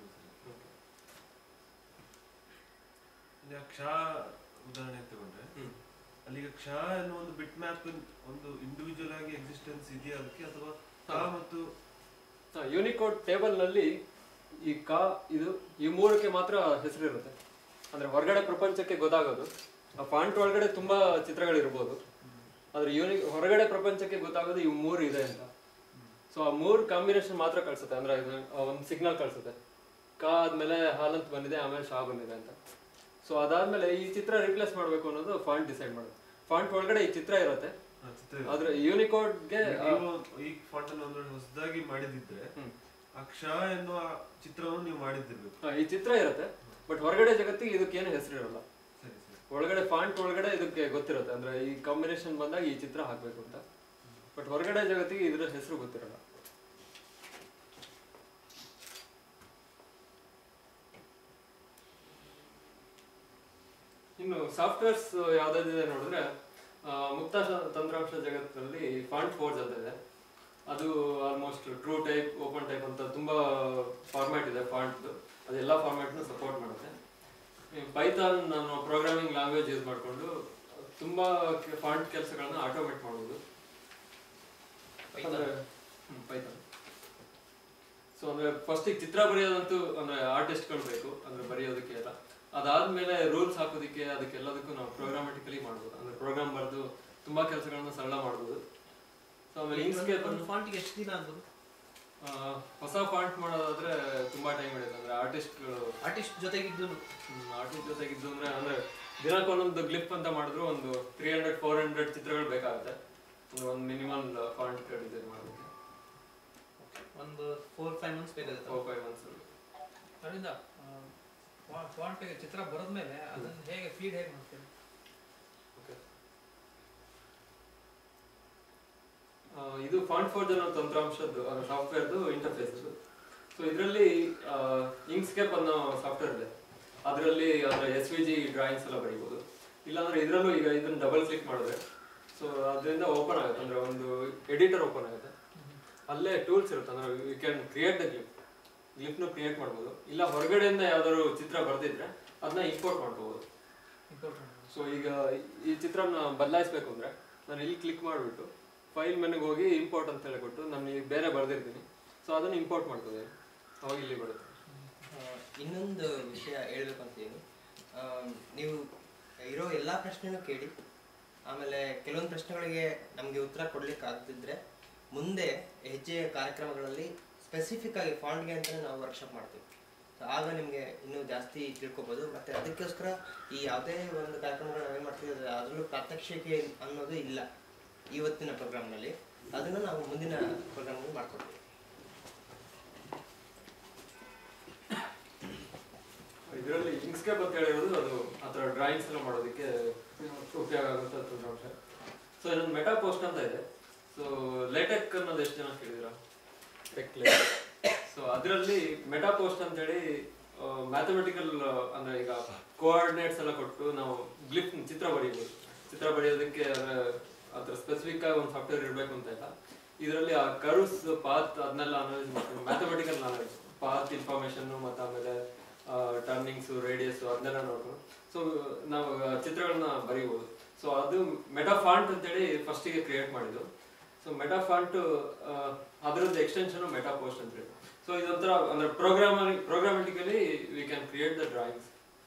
ಈಗ ಕ್ಷಾ ಉದಾಹರಣೆ ತಗೊಂಡ್ರೆ ಹ್ಮ್. ಅಲ್ಲಿ ಈಗ ಕ್ಷಾ ಅನ್ನೋ ಒಂದು ಬಿಟ್ ಮ್ಯಾಪ್ ಒಂದು ಇಂಡಿವಿಜುವಲ್ ಆಗಿ ಎಕ್ಸಿಸ್ಟೆನ್ಸ್ ಇದೆಯಾ ಅದಕ್ಕೆ ಅಥವಾ ಕ ಮತ್ತು ಯೂನಿಕೋಡ್ ಟೇಬಲ್ ನಲ್ಲಿ ಈ ಕಾ ಇದು ಈ ಮೂರಕ್ಕೆ ಮಾತ್ರ ಹೆಸರು ಇರುತ್ತೆ ಅಂದ್ರೆ ಹೊರಗಡೆ ಪ್ರಪಂಚಕ್ಕೆ ಗೊತ್ತಾಗೋದು ಆ ಫಾಂಟ್ ಒಳಗಡೆ ತುಂಬಾ ಚಿತ್ರಗಳಿರ್ಬೋದು ಆದ್ರೆ ಯೂನಿ ಹೊರಗಡೆ ಪ್ರಪಂಚಕ್ಕೆ ಗೊತ್ತಾಗೋದು ಈ ಮೂರು ಇದೆ ಅಂತ ಸೊ ಆ ಮೂರು ಕಾಂಬಿನೇಷನ್ ಮಾತ್ರ ಕಳ್ಸುತ್ತೆ ಅಂದ್ರೆ ಇದು ಒಂದು ಸಿಗ್ನಲ್ ಕಳ್ಸುತ್ತೆ ಕಾ ಆದ್ಮೇಲೆ ಹಾಲಂತ್ ಬಂದಿದೆ ಆಮೇಲೆ ಶಾ ಬಂದಿದೆ ಅಂತ ಸೊ ಅದಾದ್ಮೇಲೆ ಈ ಚಿತ್ರ ರಿಪ್ಲೇಸ್ ಮಾಡ್ಬೇಕು ಅನ್ನೋದು ಫಾಂಟ್ ಡಿಸೈಡ್ ಮಾಡೋದು ಫಾಂಟ್ ಒಳಗಡೆ ಈ ಚಿತ್ರ ಇರುತ್ತೆ ಆ, ಚಿತ್ರ ಇದೆ. ಆದ್ರೆ ಯೂನಿಕೋಡ್ಗೆ ನೀವು ಈ ಫಾಂಟ್ ಅನ್ನು ಒಂದು ಹೊಸದಾಗಿ ಮಾಡಿದಿದ್ರೆ ಹ್ಮ್. ಆ ಕ್ಷಾ ಎನ್ನುವ ಚಿತ್ರವನ್ನು ನೀವು ಮಾಡಿದ್ದಿರ್ಬೇಕು ಆ, ಈ ಚಿತ್ರ ಇರುತ್ತೆ ಬಟ್ ಹೊರಗಡೆ ಜಗತ್ತಿಗೆ ಇದಕ್ಕೇನು ಹೆಸರು ಇರಲ್ಲ ಸರಿ ಸರಿ ಒಳಗಡೆ ಫಾಂಟ್ ಒಳಗಡೆ ಇದಕ್ಕೆ ಗೊತ್ತಿರುತ್ತೆ ಅಂದ್ರೆ ಈ ಕಾಂಬಿನೇಷನ್ ಬಂದಾಗ ಈ ಚಿತ್ರ ಹಾಕ್ಬೇಕು ಅಂತ ಬಟ್ ಹೊರಗಡೆ ಜಗತ್ತಿಗೆ ಇದ್ರ ಹೆಸರು ಗೊತ್ತಿರಲ್ಲ ಇನ್ನು ಸಾಫ್ಟ್ವೇರ್ಸ್ ಯಾವ್ದಾದಿದೆ ನೋಡಿದ್ರೆ ಆ, ಮುಕ್ತ ಶ- ತಂತ್ರಾಂಶ ಜಗತ್ತಿನಲ್ಲಿ ಫಾಂಟ್ ಫೋರ್ಸ್ ಅಂತ ಇದೆ ಅದು almost true type open type ಅಂತ ತುಂಬಾ ಫಾರ್ಮ್ಯಾಟ್ ಇದೆ ಫಾಂಟ್ ಅದೆಲ್ಲ ಫಾರ್ಮ್ಯಾಟ್ನು ಸಪೋರ್ಟ್ ಮಾಡುತ್ತೆ ಪೈಥಾನ್ ನಾನು ಪ್ರೋಗ್ರಾಮಿಂಗ್ ಲ್ಯಾಂಗ್ವೇಜ್ ಯೂಸ್ ಮಾಡಿಕೊಂಡು ತುಂಬಾ ಫಾಂಟ್ ಕೆಲಸಗಳನ್ನ ಆಟೋಮೇಟ್ ಮಾಡೋದು ಅಂದ್ರೆ ಪೈಥಾನ್ ಸೊ ಅಂದ್ರೆ ಫಸ್ಟ್ ಚಿತ್ರ ಬರೆಯೋದಂತೂ ಅಂದ್ರೆ ಆರ್ಟಿಸ್ಟ್ಗಳು ಬೇಕು ಅಂದ್ರೆ ಬರೆಯೋದಕ್ಕೆ ಎಲ್ಲ ಅದಾದ್ಮೇಲೆ ರೂಲ್ಸ್ ಹಾಕೋದಕ್ಕೆ ಅದಕ್ಕೆಲ್ಲದಕ್ಕೂ ನಾವು ಪ್ರೋಗ್ರಾಮೆಟಿಕಲಿ ಮಾಡ್ಬೋದು ಅಂದ್ರೆ ಪ್ರೋಗ್ರಾಮ್ ಬರೆದು ತುಂಬಾ ಕೆಲಸಗಳನ್ನ ಸರಳ ಮಾಡ್ಬೋದು ಸೊ ಆಮೇಲೆ ಇನ್ಸ್ಕೇಪ್ ಒಂದು ಫಾಂಟಿಗೆ ಎಷ್ಟು ದಿನ ಆಗ್ಬೋದು ಆ, ಹೊಸ ಫಾಂಟ್ ಮಾಡೋದಾದ್ರೆ ತುಂಬಾ ಟೈಮ್ ಹಿಡಿಯುತ್ತೆ ಅಂದ್ರೆ ಆರ್ಟಿಸ್ಟ್ಗಳು ಆರ್ಟಿಸ್ಟ್ ಜೊತೆಗಿದ್ದು ಆರ್ಟಿಸ್ಟ್ ಜೊತೆಗಿದ್ದು ಅಂದ್ರೆ ಅಂದ್ರೆ ದಿನಕ್ಕೆ ಒಂದೊಂದು ಗ್ಲಿಪ್ ಅಂತ ಮಾಡಿದ್ರು ಒಂದು ತ್ರೀ ಹಂಡ್ರೆಡ್ ಫೋರ್ ಹಂಡ್ರೆಡ್ ಚಿತ್ರಗಳು ಬೇಕಾಗುತ್ತೆ ಒಂದು ಒಂದು ಮಿನಿಮಮ್ ಫಾಂಟ್ ಡಿಸೈನ್ ಮಾಡೋದಕ್ಕೆ ಒಂದು ಫೋರ್ ಫೈವ್ ಮಂತ್ಸ್ ಬೇಕಾಗುತ್ತೆ ಫೋರ್ ಫೈವ್ ಮಂತ್ಸ್ ಅದರಿಂದ ಫಾಂಟ್ ಚಿತ್ರ ಬರೆದ್ಮೇಲೆ ಅದನ್ನ ಹೇಗೆ ಫೀಡ್ ಹೇಗೆ ಮಾಡ್ತೀವಿ ಓಕೆ ಇದು ಫಾಂಟ್ ಫೋರ್ಜ್ ಅನ್ನೋ ತಂತ್ರಾಂಶದ್ದು ಸಾಫ್ಟ್ವೇರ್ದು ಇಂಟರ್ಫೇಸ್ ಸೊ ಇದರಲ್ಲಿ ಇಂಕ್ಸ್ಕೇಪ್ ಅನ್ನೋ ಸಾಫ್ಟ್ವೇರ್ ಇದೆ ಅದರಲ್ಲಿ ಅದರ ಎಸ್ ವಿ ಜಿ ಡ್ರಾಯಿಂಗ್ಸ್ ಎಲ್ಲ ಬರೀಬೋದು ಇಲ್ಲಾಂದ್ರೆ ಇದರಲ್ಲೂ ಈಗ ಇದನ್ನ ಡಬಲ್ ಕ್ಲಿಕ್ ಮಾಡಿದ್ರೆ ಸೊ ಅದರಿಂದ ಓಪನ್ ಆಗುತ್ತೆ ಅಂದ್ರೆ ಒಂದು ಎಡಿಟರ್ ಓಪನ್ ಆಗುತ್ತೆ ಅಲ್ಲೇ ಟೂಲ್ಸ್ ಇರುತ್ತೆ ಅಂದ್ರೆ you can create the glyph ಗ್ಲಿಪ್ನು ಕ್ರಿಯೇಟ್ ಮಾಡ್ಬೋದು ಇಲ್ಲ ಹೊರಗಡೆಯಿಂದ ಯಾವ್ದಾದ್ರು ಚಿತ್ರ ಬರ್ದಿದ್ರೆ ಅದನ್ನ ಇಂಪೋರ್ಟ್ ಮಾಡ್ಕೋಬೋದು ಇಂಪಾರ್ಟೆಂಟ್ ಸೊ ಈಗ ಈ ಚಿತ್ರನ ಬದಲಾಯಿಸ್ಬೇಕು ಅಂದ್ರೆ ನಾನು ಇಲ್ಲಿ ಕ್ಲಿಕ್ ಮಾಡಿಬಿಟ್ಟು ಫೈಲ್ ಮೆನುಗೆ ಹೋಗಿ ಇಂಪೋರ್ಟ್ ಅಂತ ಹೇಳಿಬಿಟ್ಟು ನಾನು ಈಗ ಬೇರೆ ಬರ್ದಿರ್ತೀನಿ ಸೊ ಅದನ್ನು ಇಂಪೋರ್ಟ್ ಮಾಡ್ಕೋದೆ ಅವಾಗ ಇಲ್ಲಿ ಬರುತ್ತೆ ಆ, ಇನ್ನೊಂದು ವಿಷಯ ಹೇಳ್ಬೇಕು ಅಂತೀನಿ ಆ, ನೀವು ಇರೋ ಎಲ್ಲ ಪ್ರಶ್ನೆನೂ ಕೇಳಿ ಆಮೇಲೆ ಕೆಲವೊಂದು ಪ್ರಶ್ನೆಗಳಿಗೆ ನಮಗೆ ಉತ್ತರ ಕೊಡ್ಲಿಕ್ಕೆ ಆಗದಿದ್ರೆ ಮುಂದೆ ಹೆಜ್ಜೆಯ ಕಾರ್ಯಕ್ರಮಗಳಲ್ಲಿ ಸ್ಪೆಸಿಫಿಕ್ ಆಗಿ ಫಾಂಟ್ಗೆ ಅಂತಲೇ ನಾವು ವರ್ಕ್ಶಾಪ್ ಮಾಡ್ತೀವಿ ಸೊ ಆಗ ನಿಮಗೆ ಇನ್ನೂ ಜಾಸ್ತಿ ತಿಳ್ಕೊಬೋದು ಮತ್ತೆ ಅದಕ್ಕೋಸ್ಕರ ಈ ಯಾವುದೇ ಒಂದು ಕಾರ್ಯಕ್ರಮಗಳು ನಾವೇನು ಮಾಡ್ತೀವಿ ಅದು ಅದರಲ್ಲೂ ಪ್ರಾತ್ಯಕ್ಷಿಕೆ ಅನ್ನೋದು ಇಲ್ಲ ಇವತ್ತಿನ ಪ್ರೋಗ್ರಾಮ್ನಲ್ಲಿ ಅದನ್ನು ನಾವು ಮುಂದಿನ ಪ್ರೋಗ್ರಾಮ್ಗಳು ಮಾಡ್ಕೊಡ್ತೀವಿ ಇದರಲ್ಲಿ ಇಂಕ್ಸ್ಕೇಪ್ ಅಂತ ಹೇಳಿರೋದು ಅದು ಆ ಥರ ಡ್ರಾಯಿಂಗ್ಸ್ ಎಲ್ಲ ಮಾಡೋದಕ್ಕೆ ಉಪಯೋಗ ಆಗುವಂಥ ತಂತ್ರಾಂಶ ಸೊ ಇನ್ನೊಂದು ಮೆಟಾ ಪೋಸ್ಟ್ ಅಂತ ಇದೆ ಸೊ ಲೇಟೆಕ್ ಅನ್ನೋದು ಎಷ್ಟು ಜನ ಕೇಳಿದಿರಾ ಟೆಕ್ ಸೊ ಅದರಲ್ಲಿ ಮೆಟಾ ಪೋಸ್ಟ್ ಅಂತೇಳಿ ಮ್ಯಾಥಮೆಟಿಕಲ್ ಅಂದ್ರೆ ಈಗ ಕೋಆರ್ಡಿನೇಟ್ಸ್ ಎಲ್ಲ ಕೊಟ್ಟು ನಾವು ಗ್ಲಿಪ್ ಚಿತ್ರ ಬರೀಬೋದು ಚಿತ್ರ ಬರೆಯೋದಕ್ಕೆ ಅಂದ್ರೆ ಆ ಥರ ಸ್ಪೆಸಿಫಿಕ್ ಆಗಿ ಒಂದು ಸಾಫ್ಟ್ವೇರ್ ಇರಬೇಕು ಅಂತ ಇಲ್ಲ ಇದರಲ್ಲಿ ಆ ಕರ್ವ್ಸ್ ಪಾತ್ ಅದನ್ನೆಲ್ಲ ಅನಲೈಸ್ ಮಾಡ್ಕೊಂಡು ಮ್ಯಾಥಮೆಟಿಕಲ್ ನಾಲೆಜ್ ಪಾತ್ ಇನ್ಫಾರ್ಮೇಶನ್ ಮತ್ತು ಆಮೇಲೆ ಟರ್ನಿಂಗ್ಸ್ ರೇಡಿಯಸ್ ಅದನ್ನೆಲ್ಲ ನೋಡ್ಕೊಂಡು ಸೊ ನಾವು ಆ, ಚಿತ್ರಗಳನ್ನ ಬರೀಬೋದು ಸೊ ಅದು ಮೆಟಾಫಾಂಟ್ ಅಂತೇಳಿ ಫಸ್ಟಿಗೆ ಕ್ರಿಯೇಟ್ ಮಾಡಿದ್ದು ಸೊ ಮೆಟಾಫಾಂಟ್ ಅದರದ್ದು ಎಕ್ಸ್ಟೆನ್ಷನ್ ಮೆಟಾ ಪೋಸ್ಟ್ ಅಂತ ಹೇಳಿ ಸೊ ಇದೊಂಥರ ಅಂದ್ರೆ program programmatically we can create the drawings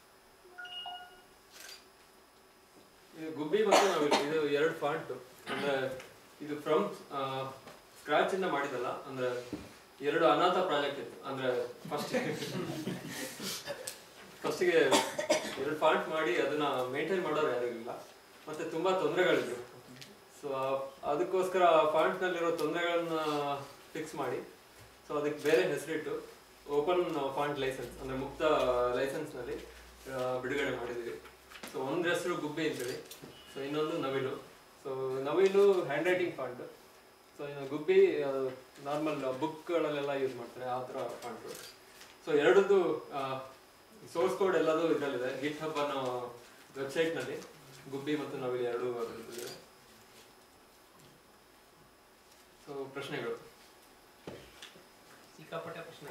ಇದು ಗುಬ್ಬಿ ಮತ್ತು ನಾವಿಲ್ಲಿ ಇದು ಎರಡು ಫಾಂಟ್ ಅಂದ್ರೆ ಇದು ಫ್ರಮ್ ಸ್ಕ್ರಾಚ್ ಇಂದ ಮಾಡಿದಲ್ಲ ಅಂದ್ರೆ ಎರಡು ಅನಾಥ ಪ್ರಾಜೆಕ್ಟ್ ಇತ್ತು ಅಂದ್ರೆ ಫಸ್ಟ್ ಫಸ್ಟಿಗೆ ಎರಡು ಫಾಂಟ್ ಮಾಡಿ ಅದನ್ನ ಮೇಂಟೈನ್ ಮಾಡೋರು ಯಾರು ಇಲ್ಲ ಮತ್ತೆ ತುಂಬಾ ತೊಂದರೆಗಳಿದ್ರು ಸೊ ಅದಕ್ಕೋಸ್ಕರ ಫಾಂಟ್ ನಲ್ಲಿರೋ ತೊಂದರೆಗಳನ್ನ ಫಿಕ್ಸ್ ಮಾಡಿ ಸೊ ಅದಕ್ಕೆ ಬೇರೆ ಹೆಸರಿಟ್ಟು ಓಪನ್ ಫಾಂಟ್ ಲೈಸೆನ್ಸ್ ಅಂದ್ರೆ ಮುಕ್ತ ಲೈಸೆನ್ಸ್ ನಲ್ಲಿ ಆ, ಬಿಡುಗಡೆ ಮಾಡಿದ್ವಿ ಸೊ ಒಂದ್ ಹೆಸರು ಗುಬ್ಬಿ ಅಂತೇಳಿ ಸೊ ಇನ್ನೊಂದು ನವಿಲು ಸೊ ನವಿಲು ಹ್ಯಾಂಡ್ ರೈಟಿಂಗ್ ಫಾಂಟ್ ಸೊ ಇನ್ನು ಗುಬ್ಬಿ ನಾರ್ಮಲ್ ಬುಕ್ಗಳಲ್ಲೆಲ್ಲ ಯೂಸ್ ಮಾಡ್ತಾರೆ ಆ ಥರ ಫಾಂಟ್ ಸೊ ಎರಡದ್ದು ಸೋರ್ಸ್ ಕೋಡ್ ಎಲ್ಲದೂ ಇದರಲ್ಲಿದೆ ಗಿಟ್ ಹಬ್ ಅನ್ನೋ ವೆಬ್ಸೈಟ್ನಲ್ಲಿ ಗುಬ್ಬಿ ಮತ್ತು ನವಿಲು ಎರಡು ಅದರಲ್ಲಿದೆ ಸೊ ಪ್ರಶ್ನೆಗಳು ಸಿಕ್ಕಾಪಟ್ಟೆ ಪ್ರಶ್ನೆ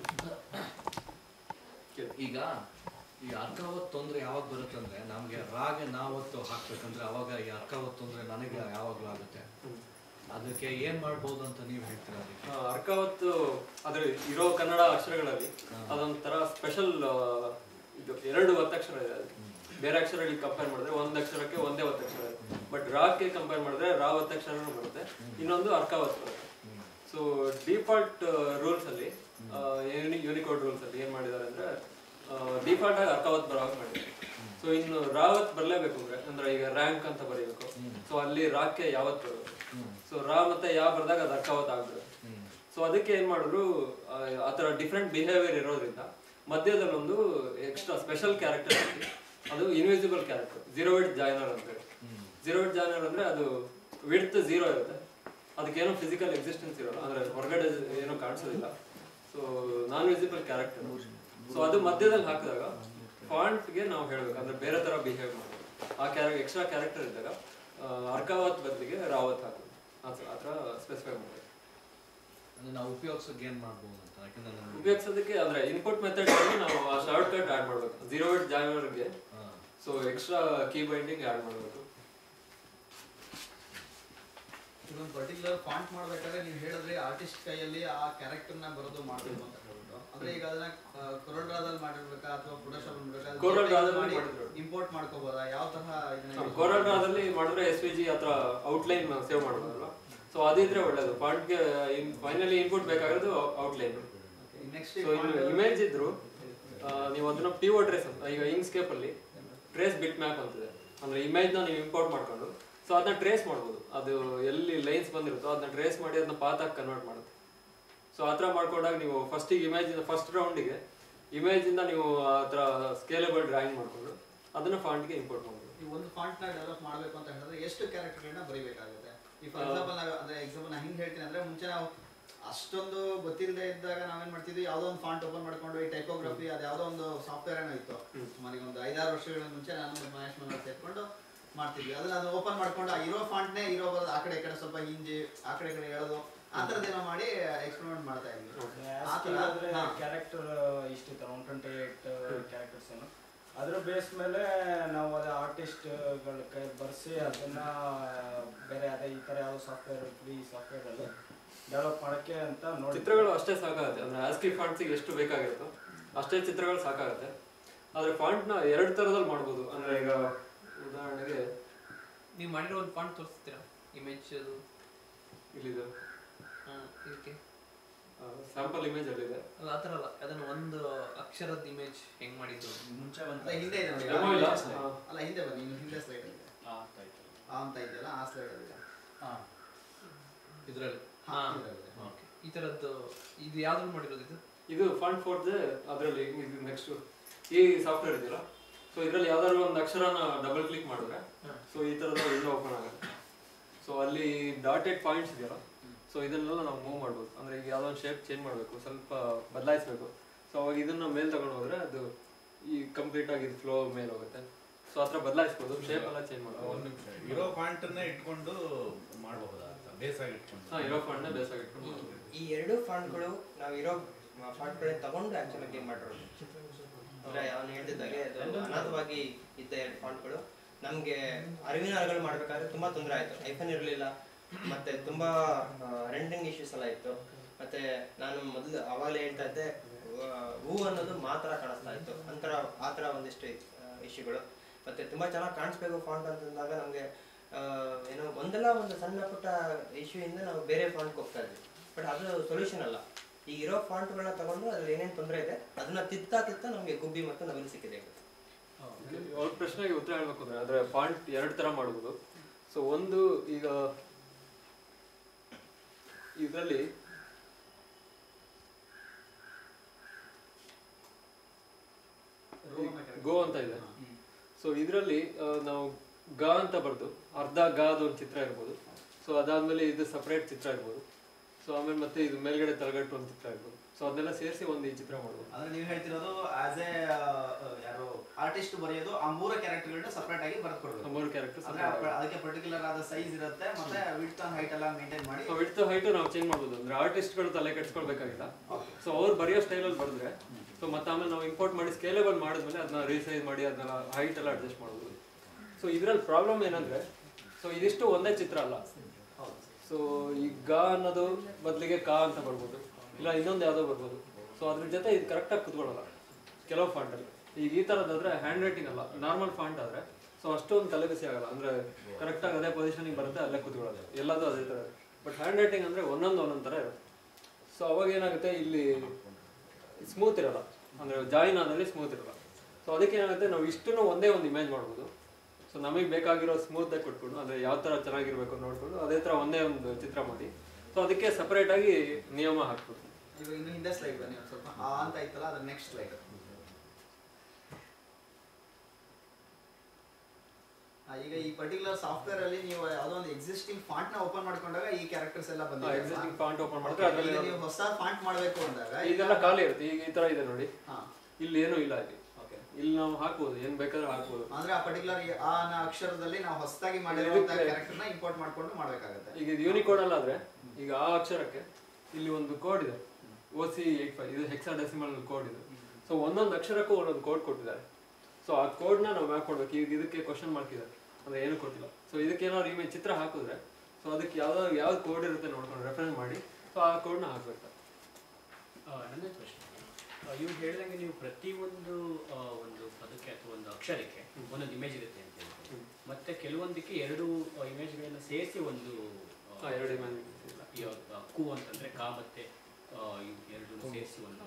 ಈಗ ಈ ಅರ್ಕಾವತ್ ತೊಂದರೆ ಯಾವಾಗ ಬರುತ್ತೆ ಅಂದ್ರೆ ನಮ್ಗೆ ರಾಗ ನಾವತ್ತು ಹಾಕ್ಬೇಕಂದ್ರೆ ಅವಾಗ ಈ ಅರ್ಕಾವತ್ ತೊಂದರೆ ನನಗೆ ಯಾವಾಗ್ಲೂ ಆಗುತ್ತೆ ಅದಕ್ಕೆ ಏನ್ ಮಾಡ್ಬೋದು ಅಂತ ನೀವು ಹೇಳ್ತೀರಾ ಅದಕ್ಕೆ ಆ, ಅರ್ಕಾವತ್ ಅದ್ರ ಇರೋ ಕನ್ನಡ ಅಕ್ಷರಗಳಲ್ಲಿ ಅದೊಂಥರ ಸ್ಪೆಷಲ್ ಇದು ಎರಡು ಒತ್ತಕ್ಷರ ಇದೆ ಅದಕ್ಕೆ ಬೇರೆ ಅಕ್ಷರಗಳಿಗೆ ಕಂಪೇರ್ ಮಾಡಿದ್ರೆ ಒಂದ್ ಅಕ್ಷರಕ್ಕೆ ಒಂದೇ ಒತ್ತಕ್ಷರ ಇದೆ ಬಟ್ ರಾಕ್ಕೆ ಕಂಪೇರ್ ಮಾಡಿದ್ರೆ ರಾ ಒತ್ತಕ್ಷರನೂ ಬರುತ್ತೆ ಇನ್ನೊಂದು ಅರ್ಕಾವತ್ ಬರುತ್ತೆ ಸೊ ಡಿಫಾಲ್ಟ್ ರೂಲ್ಸ್ ಅಲ್ಲಿ ಯೂನಿಕೋಡ್ ರೂಲ್ಸ್ ಅಲ್ಲಿ ಏನ್ ಮಾಡಿದ್ದಾರೆ ಅಂದ್ರೆ ಡಿಫಾಲ್ಟ್ ಆಗಿ ಅರ್ಕಾವತ್ ಬರೋ ಹಾಗೆ ಮಾಡಿದ್ದಾರೆ ಸೊ ಇನ್ನು ರಾವತ್ ಬರಲೇಬೇಕು ಅಂದ್ರೆ ಅಂದ್ರೆ ಈಗ ರ್ಯಾಂಕ್ ಅಂತ ಬರೀಬೇಕು ಸೊ ಅಲ್ಲಿ ರಾಕ್ಕೆ ಯಾವತ್ ಬರೋದು ಸೊ ರಾ ಮತ್ತೆ ಯಾವ ಬರ್ದಾಗ ಅದು ಅರ್ಕಾವತ್ ಆಗ್ಬಿಡುತ್ತೆ ಸೊ ಅದಕ್ಕೆ ಏನ್ ಮಾಡಿದ್ರು ಆ, ಆ ತರ ಡಿಫ್ರೆಂಟ್ ಬಿಹೇವಿಯರ್ ಇರೋದ್ರಿಂದ ಮಧ್ಯದಲ್ಲಿ ಒಂದು ಎಕ್ಸ್ಟ್ರಾ ಸ್ಪೆಷಲ್ ಕ್ಯಾರೆಕ್ಟರ್ ಅದು invisible character zero width joiner ಅಂತ ಹೇಳಿ ಜೀರೋ ವಿಡ್ ಜಾಯ್ನರ್ ಅಂದ್ರೆ ಅದು ವಿಡ್ತ್ ಜೀರೋ ಇರುತ್ತೆ ಅದಕ್ಕೇನೋ ಫಿಸಿಕಲ್ ಎಕ್ಸಿಸ್ಟೆನ್ಸ್ ಇರೋಲ್ಲ ಅಂದ್ರೆ ಹೊರಗಡೆ ಏನೋ ಕಾಣಿಸೋದಿಲ್ಲ so non visible character so ಅದು ಮಧ್ಯದಲ್ಲಿ ಹಾಕಿದಾಗ ಫಾಂಟ್ಗೆ ನಾವು ಹೇಳ್ಬೇಕು ಅಂದ್ರೆ ಬೇರೆ ತರ ಬಿಹೇವ್ ಮಾಡೋದು ಆ ಕ್ಯಾರೆಕ್ಟರ್ ಎಕ್ಸ್ಟ್ರಾ ಕ್ಯಾರೆಕ್ಟರ್ ಇದ್ದಾಗ ಆ, ಅರ್ಕಾವತ್ ಬದಲಿಗೆ ರಾವತ್ ಹಾಕೋದು ಆ ಥರ ಸ್ಪೆಸಿಫೈ ಮಾಡೋದು ಅಂದ್ರೆ ನಾವು ಉಪಯೋಗಿಸೋಕೆ ಏನ್ ಮಾಡ್ಬೋದು ಅಂತ ಯಾಕಂದ್ರೆ ನಮ್ಗೆ ಉಪಯೋಗಿಸೋದಕ್ಕೆ ಅಂದ್ರೆ ಇನ್ಪುಟ್ ಮೆಥಡ್ ಅಲ್ಲಿ ನಾವು ಆ ಶಾರ್ಟ್ ಕಟ್ ಆಡ್ ಮಾಡ್ಬೇಕು ಜೀರೋ ವಿಡ್ ಜಾಯ್ನರ್ಗೆ ಹಾ. So extra key binding add ಮಾಡಬೇಕು ಇದೊಂದು ಪರ್ಟಿಕ್ಯುಲರ್ ಫಾಂಟ್ ಮಾಡ್ಬೇಕಾದ್ರೆ ನೀವು ಹೇಳಿದ್ರೆ ಆರ್ಟಿಸ್ಟ್ ಕೈಯಲ್ಲಿ ಆ ಕ್ಯಾರೆಕ್ಟರ್ನ ಬರೋದು ಮಾಡಬೇಕು ಅಂತ ಹೇಳ್ಬಿಟ್ಟು ಅಂದ್ರೆ ಈಗ ಅದನ್ನ ಕೊರೋಡ್ರಾದಲ್ಲಿ ಮಾಡಿರ್ಬೇಕಾ ಅಥವಾ ಫೋಟೋಶಾಪ್ Corel Draw ದಲ್ಲಿ ಮಾಡಿದ್ರು. ಇಂಪೋರ್ಟ್ ಮಾಡ್ಕೋಬೋದಾ ಯಾವ ತರಹ ಇದನ್ನ use ಕೊರೋನಾದಲ್ಲಿ ಮಾಡಿದ್ರೆ ಎಸ್ ವಿ ಜಿ ಹತ್ರ ಔಟ್ಲೈನ್ ಸೇವ್ ಮಾಡ್ಬೋದಲ್ವಾ ಸೊ ಅದಿದ್ರೆ ಒಳ್ಳೇದು ಫಾಂಟ್ಗೆ ಫೈನಲಿ ಇನ್ಪುಟ್ ಬೇಕಾಗಿರೋದು ಔಟ್ಲೈನ್ ನೆಕ್ಸ್ಟ್ ಸೊ ಇನ್ನು ಇಮೇಜ್ ಇದ್ರು ಆ, ನೀವು ಅದನ್ನ ಪಿಒ ಟ್ರೇಸ್ ಅಂತ ಈಗ ಇಂಕ್ಸ್ಕೇಪ್ ಅಲ್ಲಿ ಟ್ರೇಸ್ ಬಿಟ್ ಮ್ಯಾಪ್ ಅಂತಿದೆ ಅಂದ್ರೆ ಇಮೇಜ್ ನ ನೀವು ಇಂಪೋರ್ಟ್ ಮಾಡ್ಕೊಂಡು ಸೊ ಅದನ್ನ ಟ್ರೇಸ್ ಮಾಡ್ಬೋದು ಅದು ಎಲ್ಲಿ ಲೈನ್ಸ್ ಬಂದಿರುತ್ತೋ ಅದನ್ನ ಟ್ರೇಸ್ ಮಾಡಿ ಅದನ್ನ ಪಾತಾಗಿ ಕನ್ವರ್ಟ್ ಮಾಡುತ್ತೆ ಸೊ ಆ ಥರ ಮಾಡ್ಕೊಂಡಾಗ ನೀವು ಫಸ್ಟಿಗೆ ಇಮೇಜ್ ಫಸ್ಟ್ ರೌಂಡಿಗೆ ಇಮೇಜ್ ಇಂದ ನೀವು ಆ ಥರ ಸ್ಕೇಲೆಬಲ್ ಡ್ರಾಯಿಂಗ್ ಮಾಡ್ಕೊಂಡು ಅದನ್ನ ಫಾಂಟ್ಗೆ ಇಂಪೋರ್ಟ್ ಮಾಡ್ಬೋದು ಈ ಒಂದು ಫಾಂಟ್ ನ ಡೆವಲಪ್ ಮಾಡಬೇಕು ಅಂತ ಹೇಳಿದ್ರೆ ಎಷ್ಟು ಕ್ಯಾರೆಕ್ಟರ್ಗಳನ್ನ ಬರೀಬೇಕಾಗುತ್ತೆ ಈ ಫಾರ್ ಎಕ್ಸಾಂಪಲ್ ನಾವು ಅಂದ್ರೆ ಎಕ್ಸಾಂಪಲ್ ನಾನು ಹಿಂಗೆ ಹೇಳ್ತೀನಿ ಅಂದ್ರೆ ಮುಂಚೆ ನಾವು ಅಷ್ಟೊಂದು ಗೊತ್ತಿಲ್ಲದೆ ಇದ್ದಾಗ ನಾವೇನ್ ಮಾಡ್ತಿದ್ವಿ ಯಾವುದೋ ಒಂದು ಫಾಂಟ್ ಓಪನ್ ಮಾಡ್ಕೊಂಡು ಈ ಟೈಪೋಗ್ರಫಿ ಅದು ಯಾವುದೋ ಒಂದು ಸಾಫ್ಟ್ವೇರ್ ಏನೋ ಇತ್ತು ಸುಮಾರಿಗೆ ಒಂದು ಐದಾರು ವರ್ಷಗಳ ಮುಂಚೆ ನಾನು ಮತ್ತು ಮಹೇಶ್ ಮನೋಹರ್ ಸೇರ್ಕೊಂಡು ಮಾಡ್ತಿದ್ವಿ ಅದನ್ನ ಅದು ಓಪನ್ ಮಾಡ್ಕೊಂಡು ಆ ಇರೋ ಫಾಂಟ್ನೇ ಇರೋ ಬರೋದು ಆ ಕಡೆ ಈ ಕಡೆ ಸ್ವಲ್ಪ ಹಿಂಜಿ ಆ ಕಡೆ ಈ ಕಡೆ ಹೇಳೋದು ಆ ಥರದ್ದೇನೋ ಮಾಡಿ ಎಕ್ಸ್ಪೆರಿಮೆಂಟ್ ಮಾಡ್ತಾ ಇದ್ವಿ ಆ ಥರ ಹಾ. ಕ್ಯಾರೆಕ್ಟರ್ ಇಷ್ಟಿತ್ತು ಒನ್ ಟ್ವೆಂಟಿ ಏಟ್ ಕ್ಯಾರೆಕ್ಟರ್ಸ್ ಏನು ಅದ್ರ ಬೇಸ್ ಮೇಲೆ ನಾವು ಅದೇ ಆರ್ಟಿಸ್ಟ್ಗಳ ಕೈ ಬರ್ಸಿ ಅದನ್ನ ಬೇರೆ ಅದೇ ಈ ಥರ ಯಾವ ಸಾಫ್ಟ್ವೇರ್ ಫ್ರೀ ಸಾಫ್ಟ್ವೇರಲ್ಲಿ ಡೆವಲಪ್ ಮಾಡೋಕ್ಕೆ ಅಂತ ನೋಡಿ ಚಿತ್ರಗಳು ಅಷ್ಟೇ ಸಾಕಾಗುತ್ತೆ ಅಂದ್ರೆ ಆಸ್ಕಿ ಫಾಂಟ್ಸಿಗೆ ಎಷ್ಟು ಬೇಕಾಗಿರುತ್ತೋ ಅಷ್ಟೇ ಚಿತ್ರಗಳು ಸಾಕಾಗುತ್ತೆ ಆದ್ರೆ ಫಾಂಟ್ ನ ಎರಡು ತರದಲ್ಲಿ ಮಾಡ್ಬೋದು ಅಂದ್ರೆ ಈಗ ಉದಾಹರಣೆಗೆ ನೀವು ಮಾಡಿರೋ ಒಂದು ಫಾಂಟ್ ತೋರಿಸ್ತೀರಾ ಇಮೇಜ್ ಅದು ಇಲ್ಲಿದೆ ಆ, ಇದಕ್ಕೆ ಸ್ಯಾಂಪಲ್ ಇಮೇಜ್ ಅಲ್ಲಿದೆ ಅಲ್ಲ ಆ ಥರ ಅಲ್ಲ ಅದನ್ನ ಒಂದು ಅಕ್ಷರದ ಇಮೇಜ್ ಹೆಂಗ್ ಮಾಡಿದ್ದು ಮುಂಚೆ ಅಲ್ಲ, ಹಿಂದೆ ಇದೆ ನೋಡಿ. Demo ಇಲ್ಲ? ಹಾ. ಅಲ್ಲ ಹಿಂದೆ ಬನ್ನಿ ಇನ್ನು ಹಿಂದೆ ಸ್ಲೈಡ್ ಇದೆ ಆ ಅಂತ ಇದೆಯಲ್ಲ ಆ ಸ್ಲೈಡ್ ಇದೆ ಇದ್ರಲ್ಲಿ ಹಾ, ಹಾ. ಇದ್ರಲ್ಲಿದೆ. Okay. ಈ ಥರದ್ದು ಇದು ಯಾವ್ದ್ರಲ್ಲಿ ಮಾಡಿರೋದು ಇದು ಇದು ಫಾಂಟ್ ಫೋರ್ತ್ ಅದರಲ್ಲಿ ಇದು ನೆಕ್ಸ್ಟ್ ಈ ಸಾಫ್ಟ್ವೇರ್ ಇದೆಯಲ್ಲ ಸೊ ಇದರಲ್ಲಿ ಯಾವ್ದಾದ್ರು ಒಂದು ಅಕ್ಷರನ ಡಬಲ್ ಕ್ಲಿಕ್ ಮಾಡಿದ್ರೆ ಹಾ. ಸೊ ಈ ತರದ ವಿಂಡೋ ಓಪನ್ ಆಗುತ್ತೆ ಸೊ ಅಲ್ಲಿ ಡಾಟೆಡ್ ಪಾಯಿಂಟ್ಸ್ ಇದೆಯಲ್ಲ ಸೊ ಇದನ್ನೆಲ್ಲ ನಾವು ಮೂವ್ ಮಾಡ್ಬೋದು ಅಂದ್ರೆ ಈಗ ಯಾವ್ದೋ ಒಂದು ಶೇಪ್ ಚೇಂಜ್ ಮಾಡಬೇಕು ಸ್ವಲ್ಪ ಬದಲಾಯಿಸಬೇಕು ಸೊ ಅವಾಗ ಇದನ್ನ ಮೇಲ್ ತಗೊಂಡು ಹೋದ್ರೆ ಅದು ಈ ಕಂಪ್ಲೀಟ್ ಆಗಿ ಫ್ಲೋ ಮೇಲೆ ಹೋಗುತ್ತೆ ಸೊ ಆ ಥರ ಬದಲಾಯಿಸ್ಬೋದು ಶೇಪ್ ಎಲ್ಲ ಚೇಂಜ್ ಒಂದು ಮಾಡ್ಬೋದು ನಿಮಿಷ ಇರೋ ಫಾಂಟನ್ನ ಇಟ್ಕೊಂಡು ಮಾಡಬಹುದಾ ಅಂತ ಬೇಸಾಗಿ ಇಟ್ಕೊಂಡು ಹಾ ಇರೋ ಫಾಂಟ್ನ ಬೇಸಾಗಿ ಇಟ್ಕೊಂಡು ಮಾಡ್ಬೋದು. ಈ ಎರಡು ಫಾಂಟ್ಗಳು ನಾವು ಇರೋ ಫಾಂಟ್ಗಳನ್ನ ತಗೊಂಡು ಆಕ್ಚುಲಿ ಗೇಮ್ ಮಾಡಿರೋದು ಅಂದ್ರೆ ಅವನು ಹೇಳ್ತಿದ್ದಾಗೆ ಅದು ಅನಾಥವಾಗಿ ಇದ್ದ ಎರಡು ಫಾಂಟ್ಗಳು ನಮ್ಗೆ ಅರಿವಿನ ಅರಗಳು ಮಾಡ್ಬೇಕಾದ್ರೆ ತುಂಬಾ ತೊಂದರೆ ಆಯ್ತು ಐಫೋನ್ ಇರಲಿಲ್ಲ ಮತ್ತೆ ತುಂಬಾ ರೆಂಡಿಂಗ್ ಇಶ್ಯೂಸ್ ಎಲ್ಲ ಇತ್ತು ಮತ್ತೆ ನಾನು ಮೊದಲು ಅವಾಗಲೇ ಹೇಳ್ತಾ ಇದ್ದೆ ಆ, ಹೂ ಅನ್ನೋದು ಮಾತ್ರ ಕಾಣಿಸ್ತಾ ಇತ್ತು ಅಂತರ ಆ ಥರ ಒಂದಿಷ್ಟು ಇಶ್ಯೂಗಳು ಮತ್ತೆ ತುಂಬಾ ಚೆನ್ನಾಗಿ ಕಾಣಿಸ್ಬೇಕು ಫಾಂಟ್ ಅಂತಂದಾಗ ನಮಗೆ ಏನೋ ಒಂದಲ್ಲ ಒಂದು ಸಣ್ಣ ಪುಟ್ಟ ಇಶ್ಯೂ ಇಂದ ನಾವು ಬೇರೆ ಫಾಂಟ್ಗೆ ಹೋಗ್ತಾ ಇದ್ವಿ ಬಟ್ ಅದು ಸೊಲ್ಯೂಷನ್ ಅಲ್ಲ ಈಗ ಇರೋ ಫಾಂಟ್ಗಳನ್ನ ತಗೊಂಡು ಅದ್ರಲ್ಲಿ ಏನೇನು ತೊಂದರೆ ಇದೆ ಅದನ್ನ ತಿತ್ತಾ ತಿತ್ತಾ ನಮಗೆ ಗುಬ್ಬಿ ಮತ್ತು ನವಿಲು ಸಿಕ್ಕಿದೆ ಅವ್ರ ಪ್ರಶ್ನೆಗೆ ಉತ್ತರ ಹೇಳ್ಬೇಕು ಅಂದ್ರೆ ಅಂದ್ರೆ ಫಾಂಟ್ ಎರಡು ತರ ಮಾಡ್ಬೋದು ಸೊ ಒಂದು ಈಗ ಇದರಲ್ಲಿ ಗೋ ಅಂತ ಇದೆ ಸೊ ಇದರಲ್ಲಿ ನಾವು ಗ ಅಂತ ಬರ್ದು ಅರ್ಧ ಗಾದ ಒಂದು ಚಿತ್ರ ಇರ್ಬೋದು ಸೊ ಅದಾದ್ಮೇಲೆ ಇದು ಸಪರೇಟ್ ಚಿತ್ರ ಇರ್ಬೋದು ಸೊ ಆಮೇಲೆ ಮತ್ತೆ ಇದು ಮೇಲ್ಗಡೆ ತಲೆಗಟ್ಟು ಒಂದು ಚಿತ್ರ ಇರ್ಬೋದು ಸೊ ಅದನ್ನೆಲ್ಲ ಸೇರಿಸಿ ಒಂದು ಈ ಚಿತ್ರ ಮಾಡ್ಬೋದು ಅಂದ್ರೆ ನೀವು ಹೇಳ್ತಿರೋದು ಆಸ್ ಎ ಯಾರು ಆರ್ಟಿಸ್ಟ್ ಬರೆಯೋದು ಆ ಮೂರು ಕ್ಯಾರೆಕ್ಟರ್ಗಳನ್ನ ಸಪರೇಟ್ ಆಗಿ ಬರೆದು ಕೊಡ್ಬೇಕು ಮೂರು ಕ್ಯಾರೆಕ್ಟರ್ಸ್ ಅಂದ್ರೆ ಆ- ಅದಕ್ಕೆ ಪರ್ಟಿಕ್ಯುಲರ್ ಆದ ಸೈಜ್ ಇರುತ್ತೆ ಮತ್ತೆ ವಿಡ್ತ್ ಅಂಡ್ ಹೈಟ್ ಎಲ್ಲ ಮೇಂಟೈನ್ ಮಾಡಿ ವಿಡ್ತ್ ಹೈಟ್ ನಾವು ಚೇಂಜ್ ಮಾಡ್ಬೋದು ಅಂದ್ರೆ ಆರ್ಟಿಸ್ಟ್ಗಳು ತಲೆ ಕೆಡ್ಸ್ಕೊಳ್ಬೇಕಾಗಿಲ್ಲ ಸೊ ಅವ್ರು ಬರೆಯೋ ಸ್ಟೈಲಲ್ಲಿ ಬರೆದ್ರೆ ಸೊ ಮತ್ತೆ ಆಮೇಲೆ ನಾವು ಇಂಪೋರ್ಟ್ ಮಾಡಿ ಸ್ಕೇಲೇಬಲ್ ಮಾಡಿದ್ಮೇಲೆ ಅದನ್ನ ರೀಸೈಸ್ ಮಾಡಿ ಅದನ್ನ ಹೈಟ್ ಎಲ್ಲ ಅಡ್ಜಸ್ಟ್ ಮಾಡ್ಬೋದು ಸೊ ಇದ್ರಲ್ಲಿ ಪ್ರಾಬ್ಲಮ್ ಏನಂದ್ರೆ ಸೊ ಇದಿಷ್ಟು ಒಂದೇ ಚಿತ್ರ ಅಲ್ಲ ಸೊ ಈ ಗ ಅನ್ನೋದು ಬದಲಿಗೆ ಕಾ ಅಂತ ಬರ್ಬೋದು ಇಲ್ಲ ಇನ್ನೊಂದು ಯಾವುದೋ ಬರ್ಬೋದು ಸೊ ಅದ್ರ ಜೊತೆ ಇದು ಕರೆಕ್ಟಾಗಿ ಕುತ್ಕೊಳ್ಳಲ್ಲ ಕೆಲವು ಫಾಂಟಲ್ಲಿ ಈಗ ಈ ಥರದ್ದಾದ್ರೆ ಹ್ಯಾಂಡ್ ರೈಟಿಂಗ್ ಅಲ್ಲ ನಾರ್ಮಲ್ ಫಾಂಟ್ ಆದ್ರೆ ಸೊ ಅಷ್ಟೊಂದು ತಲೆಬಿಸಿ ಆಗಲ್ಲ ಅಂದ್ರೆ ಕರೆಕ್ಟಾಗಿ ಅದೇ ಪೊಸಿಷನಿಗೆ ಬರುತ್ತೆ ಅಲ್ಲೇ ಕುತ್ಕೊಳ್ಳೋದು ಎಲ್ಲದೂ ಅದೇ ಥರ ಬಟ್ ಹ್ಯಾಂಡ್ ರೈಟಿಂಗ್ ಅಂದ್ರೆ ಒಂದೊಂದು ಒಂದೊಂದು ಥರ ಇರುತ್ತೆ ಸೊ ಅವಾಗ ಏನಾಗುತ್ತೆ ಇಲ್ಲಿ ಸ್ಮೂತ್ ಇರಲ್ಲ ಅಂದ್ರೆ ಜಾಯಿನ್ ಆದಲ್ಲಿ ಸ್ಮೂತ್ ಇರಲ್ಲ ಸೊ ಅದಕ್ಕೆ ಏನಾಗುತ್ತೆ ನಾವು ಇಷ್ಟನ್ನು ಒಂದೇ ಒಂದು ಇಮೇಜ್ ಮಾಡ್ಬೋದು ಸೊ ನಮಗೆ ಬೇಕಾಗಿರೋ ಸ್ಮೂತ್ ಆಗಿ ಕೊಟ್ಕೊಂಡು ಅಂದ್ರೆ ಯಾವ ಥರ ಚೆನ್ನಾಗಿರ್ಬೇಕು ನೋಡ್ಕೊಂಡು ಅದೇ ಥರ ಒಂದೇ ಒಂದು ಚಿತ್ರ ಮಾಡಿ ಸೊ ಅದಕ್ಕೆ ಸಪರೇಟ್ ಆಗಿ ನಿಯಮ ಹಾಕ್ಬೋದು ಈಗ ಇನ್ನು ಹಿಂದೆ ಸ್ಲೈಡ್ ಬನ್ನಿ ಒಂದು ಸ್ವಲ್ಪ ಆ ಅಂತ ಐತಲ್ಲ ಅದ್ರ ನೆಕ್ಸ್ಟ್ ಸ್ಲೈಡ್ ಈಗ ಈ ಪರ್ಟಿಕ್ಯುಲರ್ ಸಾಫ್ಟ್ವೇರ್ ಅಲ್ಲಿ ನೀವು ಯಾವ್ದೋ ಒಂದು ಎಕ್ಸಿಸ್ಟಿಂಗ್ ಫಾಂಟ್ ನ ಓಪನ್ ಮಾಡ್ಕೊಂಡಾಗ ಈ ಕ್ಯಾರೆಕ್ಟರ್ಸ್ ಎಲ್ಲ ಬಂದಿದೆ ಎಕ್ಸಿಸ್ಟಿಂಗ್ ಫಾಂಟ್ ಓಪನ್ ಮಾಡಿದ್ರೆ Okay, ಅದರಲ್ಲಿ ಈಗ ನೀವು ಹೊಸ ಫಾಂಟ್ ಮಾಡಬೇಕು ಅಂದಾಗ ಇದೆಲ್ಲ ಖಾಲಿ ಇರುತ್ತೆ ಈಗ ಈ ತರ ಇದೆ ನೋಡಿ ಹಾ ಇಲ್ಲಿ ಏನೂ ಇಲ್ಲ ಇಲ್ಲಿ ಓಕೆ ಇಲ್ಲಿ ನಾವು ಹಾಕ್ಬೋದು ಏನ್ ಬೇಕಾದ್ರೂ ಹಾಕ್ಬೋದು ಅಂದ್ರೆ ಆ ಪರ್ಟಿಕ್ಯುಲರ್ ಆ ನ ಅಕ್ಷರದಲ್ಲಿ ನಾವು ಹೊಸದಾಗಿ ಮಾಡಿರುವಂತ ಇದಕ್ಕೆ- ಕ್ಯಾರೆಕ್ಟರ್ ನ ಇಂಪೋರ್ಟ್ ಮಾಡ್ಕೊಂಡು ಮಾಡ್ಬೇಕಾಗುತ್ತೆ ಈಗ ಇದು ಯೂನಿಕೋಡ್ ಅಲ್ಲ ಆದ್ರೆ ಈಗ ಆ ಅಕ್ಷರಕ್ಕೆ ಇಲ್ಲಿ ಒಂದು ಕೋಡ್ ಇದೆ ಓ ಸಿ ಏಟ್ ಫೈವ್ ಇದು ಹೆಕ್ಸಾ ಡೆಸಿಮಲ್ ಕೋಡ್ ಇದು ಸೊ ಒಂದೊಂದು ಅಕ್ಷರಕ್ಕೂ ಒಂದೊಂದು ಕೋಡ್ ಕೊಟ್ಟಿದ್ದಾರೆ ಸೊ ಆ ಕೋಡ್ನ ನಾವು ಮ್ಯಾಪ್ ಮಾಡ್ಬೇಕು ಈಗ ಇದಕ್ಕೆ ಕ್ವಶನ್ ಮಾರ್ಕ್ ಇದೆ ಅಂದ್ರೆ ಏನು ಕೊಟ್ಟಿಲ್ಲ ಸೊ ಇದಕ್ಕೆ ಏನಾದ್ರು ಇಮೇಜ್ ಚಿತ್ರ ಹಾಕಿದ್ರೆ ಸೊ ಅದಕ್ಕೆ ಯಾವ್ದು ಯಾವ್ದು ಕೋಡ್ ಇರುತ್ತೆ ನೋಡ್ಕೊಂಡು ರೆಫರೆನ್ಸ್ ಮಾಡಿ ಸೊ ಆ ಕೋಡ್ನ ಹಾಕ್ಬೇಕು ನನ್ನ ಪ್ರಶ್ನೆ ಇವ್ರು ಹೇಳಿದಂಗೆ ನೀವು ಪ್ರತಿಯೊಂದು ಆ, ಒಂದು ಪದಕ್ಕೆ ಅಥವಾ ಒಂದು ಅಕ್ಷರಕ್ಕೆ ಒಂದೊಂದು ಇಮೇಜ್ ಇರುತ್ತೆ ಅಂತ ಹೇಳ್ತೀವಿ ಮತ್ತೆ ಕೆಲವೊಂದಕ್ಕೆ ಎರಡು ಇಮೇಜ್ಗಳನ್ನ ಸೇರಿಸಿ ಒಂದು ಆ, ಹಾ, ಎರಡು image ಈ, ಆ, ಕು ಅಂತಂದ್ರೆ ಕಾ ಮತ್ತೆ ಆ, ಇವು ಎರಡು ಸೇರಿಸಿ ಒಂದು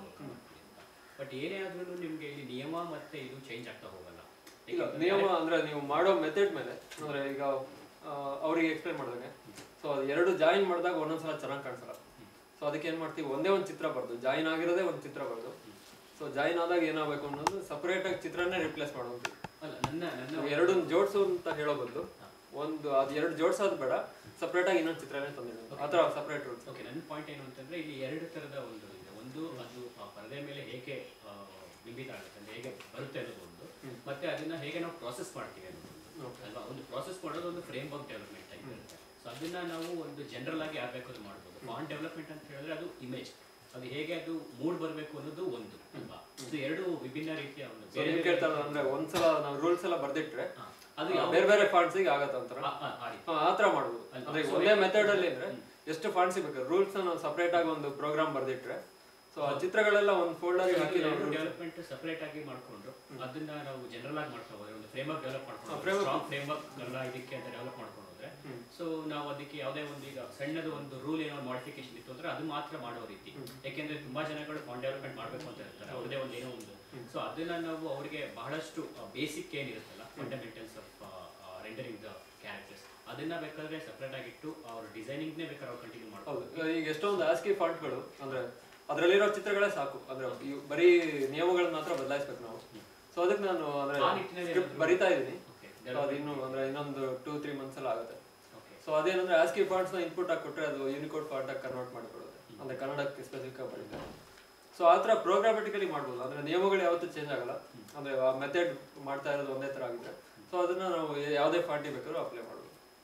ಬಟ್ ಏನೇ ಆದ್ರೂ ನಿಮ್ಗೆ ಇಲ್ಲಿ ನಿಯಮ ಮತ್ತೆ ಇದು ಚೇಂಜ್ ಆಗ್ತಾ ಹೋಗಲ್ಲ ಇಲ್ಲ ಯಾಕೆಂದ್ರೆ ನಿಯಮ ಅಂದ್ರೆ ನೀವು ಮಾಡೋ ಮೆಥಡ್ ಮೇಲೆ ಅಂದ್ರೆ ಈಗ ಆ, ಅವ್ರಿಗೆ ಎಕ್ಸ್ಪ್ಲೈನ್ ಮಾಡಿದಾಗ ಸೊ ಅದು ಎರಡು ಜಾಯಿನ್ ಮಾಡಿದಾಗ ಒಂದೊಂದ್ಸಲ ಚೆನ್ನಾಗಿ ಕಾಣಿಸಲ್ಲ ಸೊ ಅದಕ್ಕೆ ಏನ್ ಮಾಡ್ತೀವಿ ಒಂದೇ ಒಂದು ಚಿತ್ರ ಬರ್ದು ಜಾಯಿನ್ ಆಗಿರೋದೇ ಒಂದು ಚಿತ್ರ ಬರ್ದು ಸೊ ಜಾಯಿನ್ ಆದಾಗ ಏನಾಗಬೇಕು ಅನ್ನೋದು ಸಪರೇಟ್ ಆಗಿ ಚಿತ್ರನೇ ರಿಪ್ಲೇಸ್ ಮಾಡೋದು ಅಲ್ಲ ನನ್ನ ನನ್ನ ನಾವು ಎರಡು ಜೋಡ್ಸು ಅಂತ ಹೇಳೋ ಬದಲು ಒಂದು ಅದು ಎರಡು ಜೋಡ್ಸೋದು ಬೇಡ ಸಪರೇಟ್ ಆಗಿ ಇನ್ನೊಂದು ಚಿತ್ರನೇ ತಂದಿರೋದು ಆ ಥರ ಸಪರೇಟ್ ರೂಲ್ಸ್ ಓಕೆ ನನ್ನ ಪಾಯಿಂಟ್ ಏನು ಅಂತಂದ್ರೆ ಇಲ್ಲಿ ಎರಡು ತರದ ಒಂದು ಇದೆ ಒಂದು ಅದು ಆ ಪರದೆ ಮೇಲೆ ಹೇಗೆ ಆ, ಬಿಂಬಿತ ಆಗುತ್ತೆ ಅಂದ್ರೆ ಹೇಗೆ ಬರುತ್ತೆ ಅನ್ನೋದು ಒಂದು ಮತ್ತೆ ಅದನ್ನ ಹೇಗೆ ನಾವು ಪ್ರಾಸೆಸ್ ಮಾಡ್ತೀವಿ ಅನ್ನೋದು ಒಂದು. ಅಲ್ವಾ ಒಂದು ಪ್ರಾಸೆಸ್ ಮಾಡೋದು ಒಂದು ಫ್ರೇಮ್ ವರ್ಕ್ ಡೆವಲಪ್ಮೆಂಟ್ ಟೈಪ್ ಇರುತ್ತೆ ಸೊ ಅದನ್ನ ನಾವು ಒಂದು ಜನರಲ್ ಆಗಿ ಯಾರು ಬೇಕಾದ್ರೂ ಮಾಡ್ಬೋದು ಫಾಂಟ್ ಡೆವಲಪ್ಮೆಂಟ್ ಅಂತ ಹೇಳಿದ್ರೆ ಅದು ಇಮೇಜ್ ಅದು ಹೇಗೆ ಅದು ಮೂಡ್ ಬರಬೇಕು ಅನ್ನೋದು ಒಂದು ಅಲ್ವಾ ಇದು ಎರಡು ವಿಭಿನ್ನ ರೀತಿಯ ಒಂದು ಸೊ ನೀವು ಕೇಳ್ತಾರಲ್ಲ ಅಂದ್ರೆ ಒಂದ್ಸಲ ನಾವು ರೂಲ್ಸ್ ಎಲ್ಲ ಬರ್ದಿಟ್ರೆ ಹಾ. ಅದು ಆ, ಯಾವ- ಬೇರೆ ಬೇರೆ ಫಾಂಟ್ಸಿಗೆ ಆಗತ್ತೆ ಒಂಥರ ಆ- ಆ- ಆ ರೀತಿ. ಹಾ, ಆ ಥರ ಮಾಡ್ಬೋದು ಅಲ್ವಾ? ಅಂದ್ರೆ So ಒಂದೇ ಹೇಗೆ- ಮೆಥಡ್ ಅಲ್ಲಿ ಅಂದ್ರೆ ಎಷ್ಟು ಫಾಂಟ್ಸ್ ಬೇಕು ರೂಲ್ಸ್ ನಾವು ಸಪರೇಟ್ ಆಗಿ ಒಂದು ಪ್ರೋಗ್ರಾಮ್ ಬರ್ದಿಟ್ರೆ ಸೊ ಆ ಚಿತ್ರಗಳೆಲ್ಲ ಒಂದು ಫೋಲ್ಡರ್ ಹಾಕಿ ನಾವು rules- ಡೆವಲಪ್ಮೆಂಟ್ ಸಪರೇಟ್ ಆಗಿ ಮಾಡ್ಕೊಂಡು ಅದನ್ನ ನಾವು ಜನರಲ್ ಆಗಿ ಮಾಡ್ತಾ ಹೋದ್ರೆ ಒಂದು ಫ್ರೇಮ್ ವರ್ಕ್ ಡೆವಲಪ್ ಹಾ, ಮಾಡ್ಕೊಂಡು framework. ಸ್ಟ್ರಾಂಗ್ ಫ್ರೇಮ್ ವರ್ಕ್ ಎಲ್ಲ ಇದಕ್ಕೆ ಅಂತ ಡೆವಲಪ್ ಮಾಡ್ಕೊಂಡು ಹೋದ್ರೆ ಸೊ ನಾವು ಅದಕ್ಕೆ ಯಾವುದೇ ಒಂದು ಈಗ ಸಣ್ಣದು ಒಂದು ರೂಲ್ ಏನೋ ಮಾಡಿಫಿಕೇಶನ್ ಇತ್ತು ಅಂದ್ರೆ ಅದು ಮಾತ್ರ ಮಾಡೋ ರೀತಿ ಯಾಕೆಂದ್ರೆ ತುಂಬಾ ಜನಗಳು ಫಾಂಟ್ ಡೆವಲಪ್ಮೆಂಟ್ ಮಾಡಬೇಕು ಅಂತ ಇರ್ತಾರೆ ಅವ್ರದೇ ಒಂದು ಏನೋ ಒಂದು ಸೊ ಅದನ್ನ ನಾವು ಅವರಿಗೆ ಬಹಳಷ್ಟು ಬೇಸಿಕ್ ಏನಿರುತ್ತಲ್ಲ fundamentals of rendering the characters ಅದನ್ನ ಬೇಕಾದ್ರೆ ಸಪರೇಟ್ ಆಗಿಟ್ಟು ಅವ್ರ ಡಿಸೈನಿಂಗ್ನೇ ಬೇಕಾದ್ರೆ ಅವ್ರು ಕಂಟಿನ್ಯೂ ಮಾಡ್ಬೋದು ಹೌದು ಈಗ ಎಷ್ಟೊಂದು ಆಸ್ಕಿ ಫಾಂಟ್ಗಳು ಅಂದ್ರೆ ಅದರಲ್ಲಿರೋ ಚಿತ್ರಗಳೇ ಸಾಕು ಅಂದ್ರೆ ಇವು ಬರೀ ನಿಯಮಗಳನ್ನ ಮಾತ್ರ ಬದಲಾಯಿಸ್ಬೇಕು ನಾವು ಸೊ ಅದಕ್ಕೆ ನಾನು ಅಂದ್ರೆ ಆ ನಿಟ್ಟಿನಲ್ಲಿ ಸ್ಕ್ರಿಪ್ಟ್ ಏನಾದ್ರು- ಬರಿತಾ ಇದ್ದೀನಿ Okay. So ಅದು ಇನ್ನು ಅಂದ್ರೆ ಇನ್ನೊಂದು ಟೂ ತ್ರೀ ಮಂತ್ಸ್ ಎಲ್ಲ ಆಗುತ್ತೆ Okay. ಸೊ ಅದೇನಂದ್ರೆ ಆಸ್ಕಿ ಫಾಂಟ್ಸ್ ನ ಇನ್ಪುಟ್ ಆಗಿ ಕೊಟ್ಟರೆ ಅದು ಯೂನಿಕೋಡ್ ಫಾಂಟ್ ಆಗಿ ಕನ್ವರ್ಟ್ ಮಾಡಿಕೊಡುತ್ತೆ ಅಂದ್ರೆ ಕನ್ನಡಕ್ಕೆ ಸ್ಪೆಸಿಫಿಕ್ ಆಗಿ ಬರೀತಾರೆ ಸೊ ಆ ಥರ ಪ್ರೋಗ್ರಾಮೆಟಿಕಲಿ ಮಾಡ್ಬೋದು ಅಂದ್ರೆ ನಿಯಮಗಳು ಯಾವತ್ತೂ ಚೇಂಜ್ ಆಗಲ್ಲ ಅಂದ್ರೆ ಆ ಮೆಥಡ್ ಮಾಡ್ತಾ ಇರೋದು ಒಂದೇ ತರ ಆಗಿದೆ ಸೊ ಅದನ್ನ ನಾವು ಯಾವುದೇ ಫಾಂಟಿ ಬೇಕಾದ್ರೂ ಅಪ್ಲೈ ಮಾಡ್ಬೋದು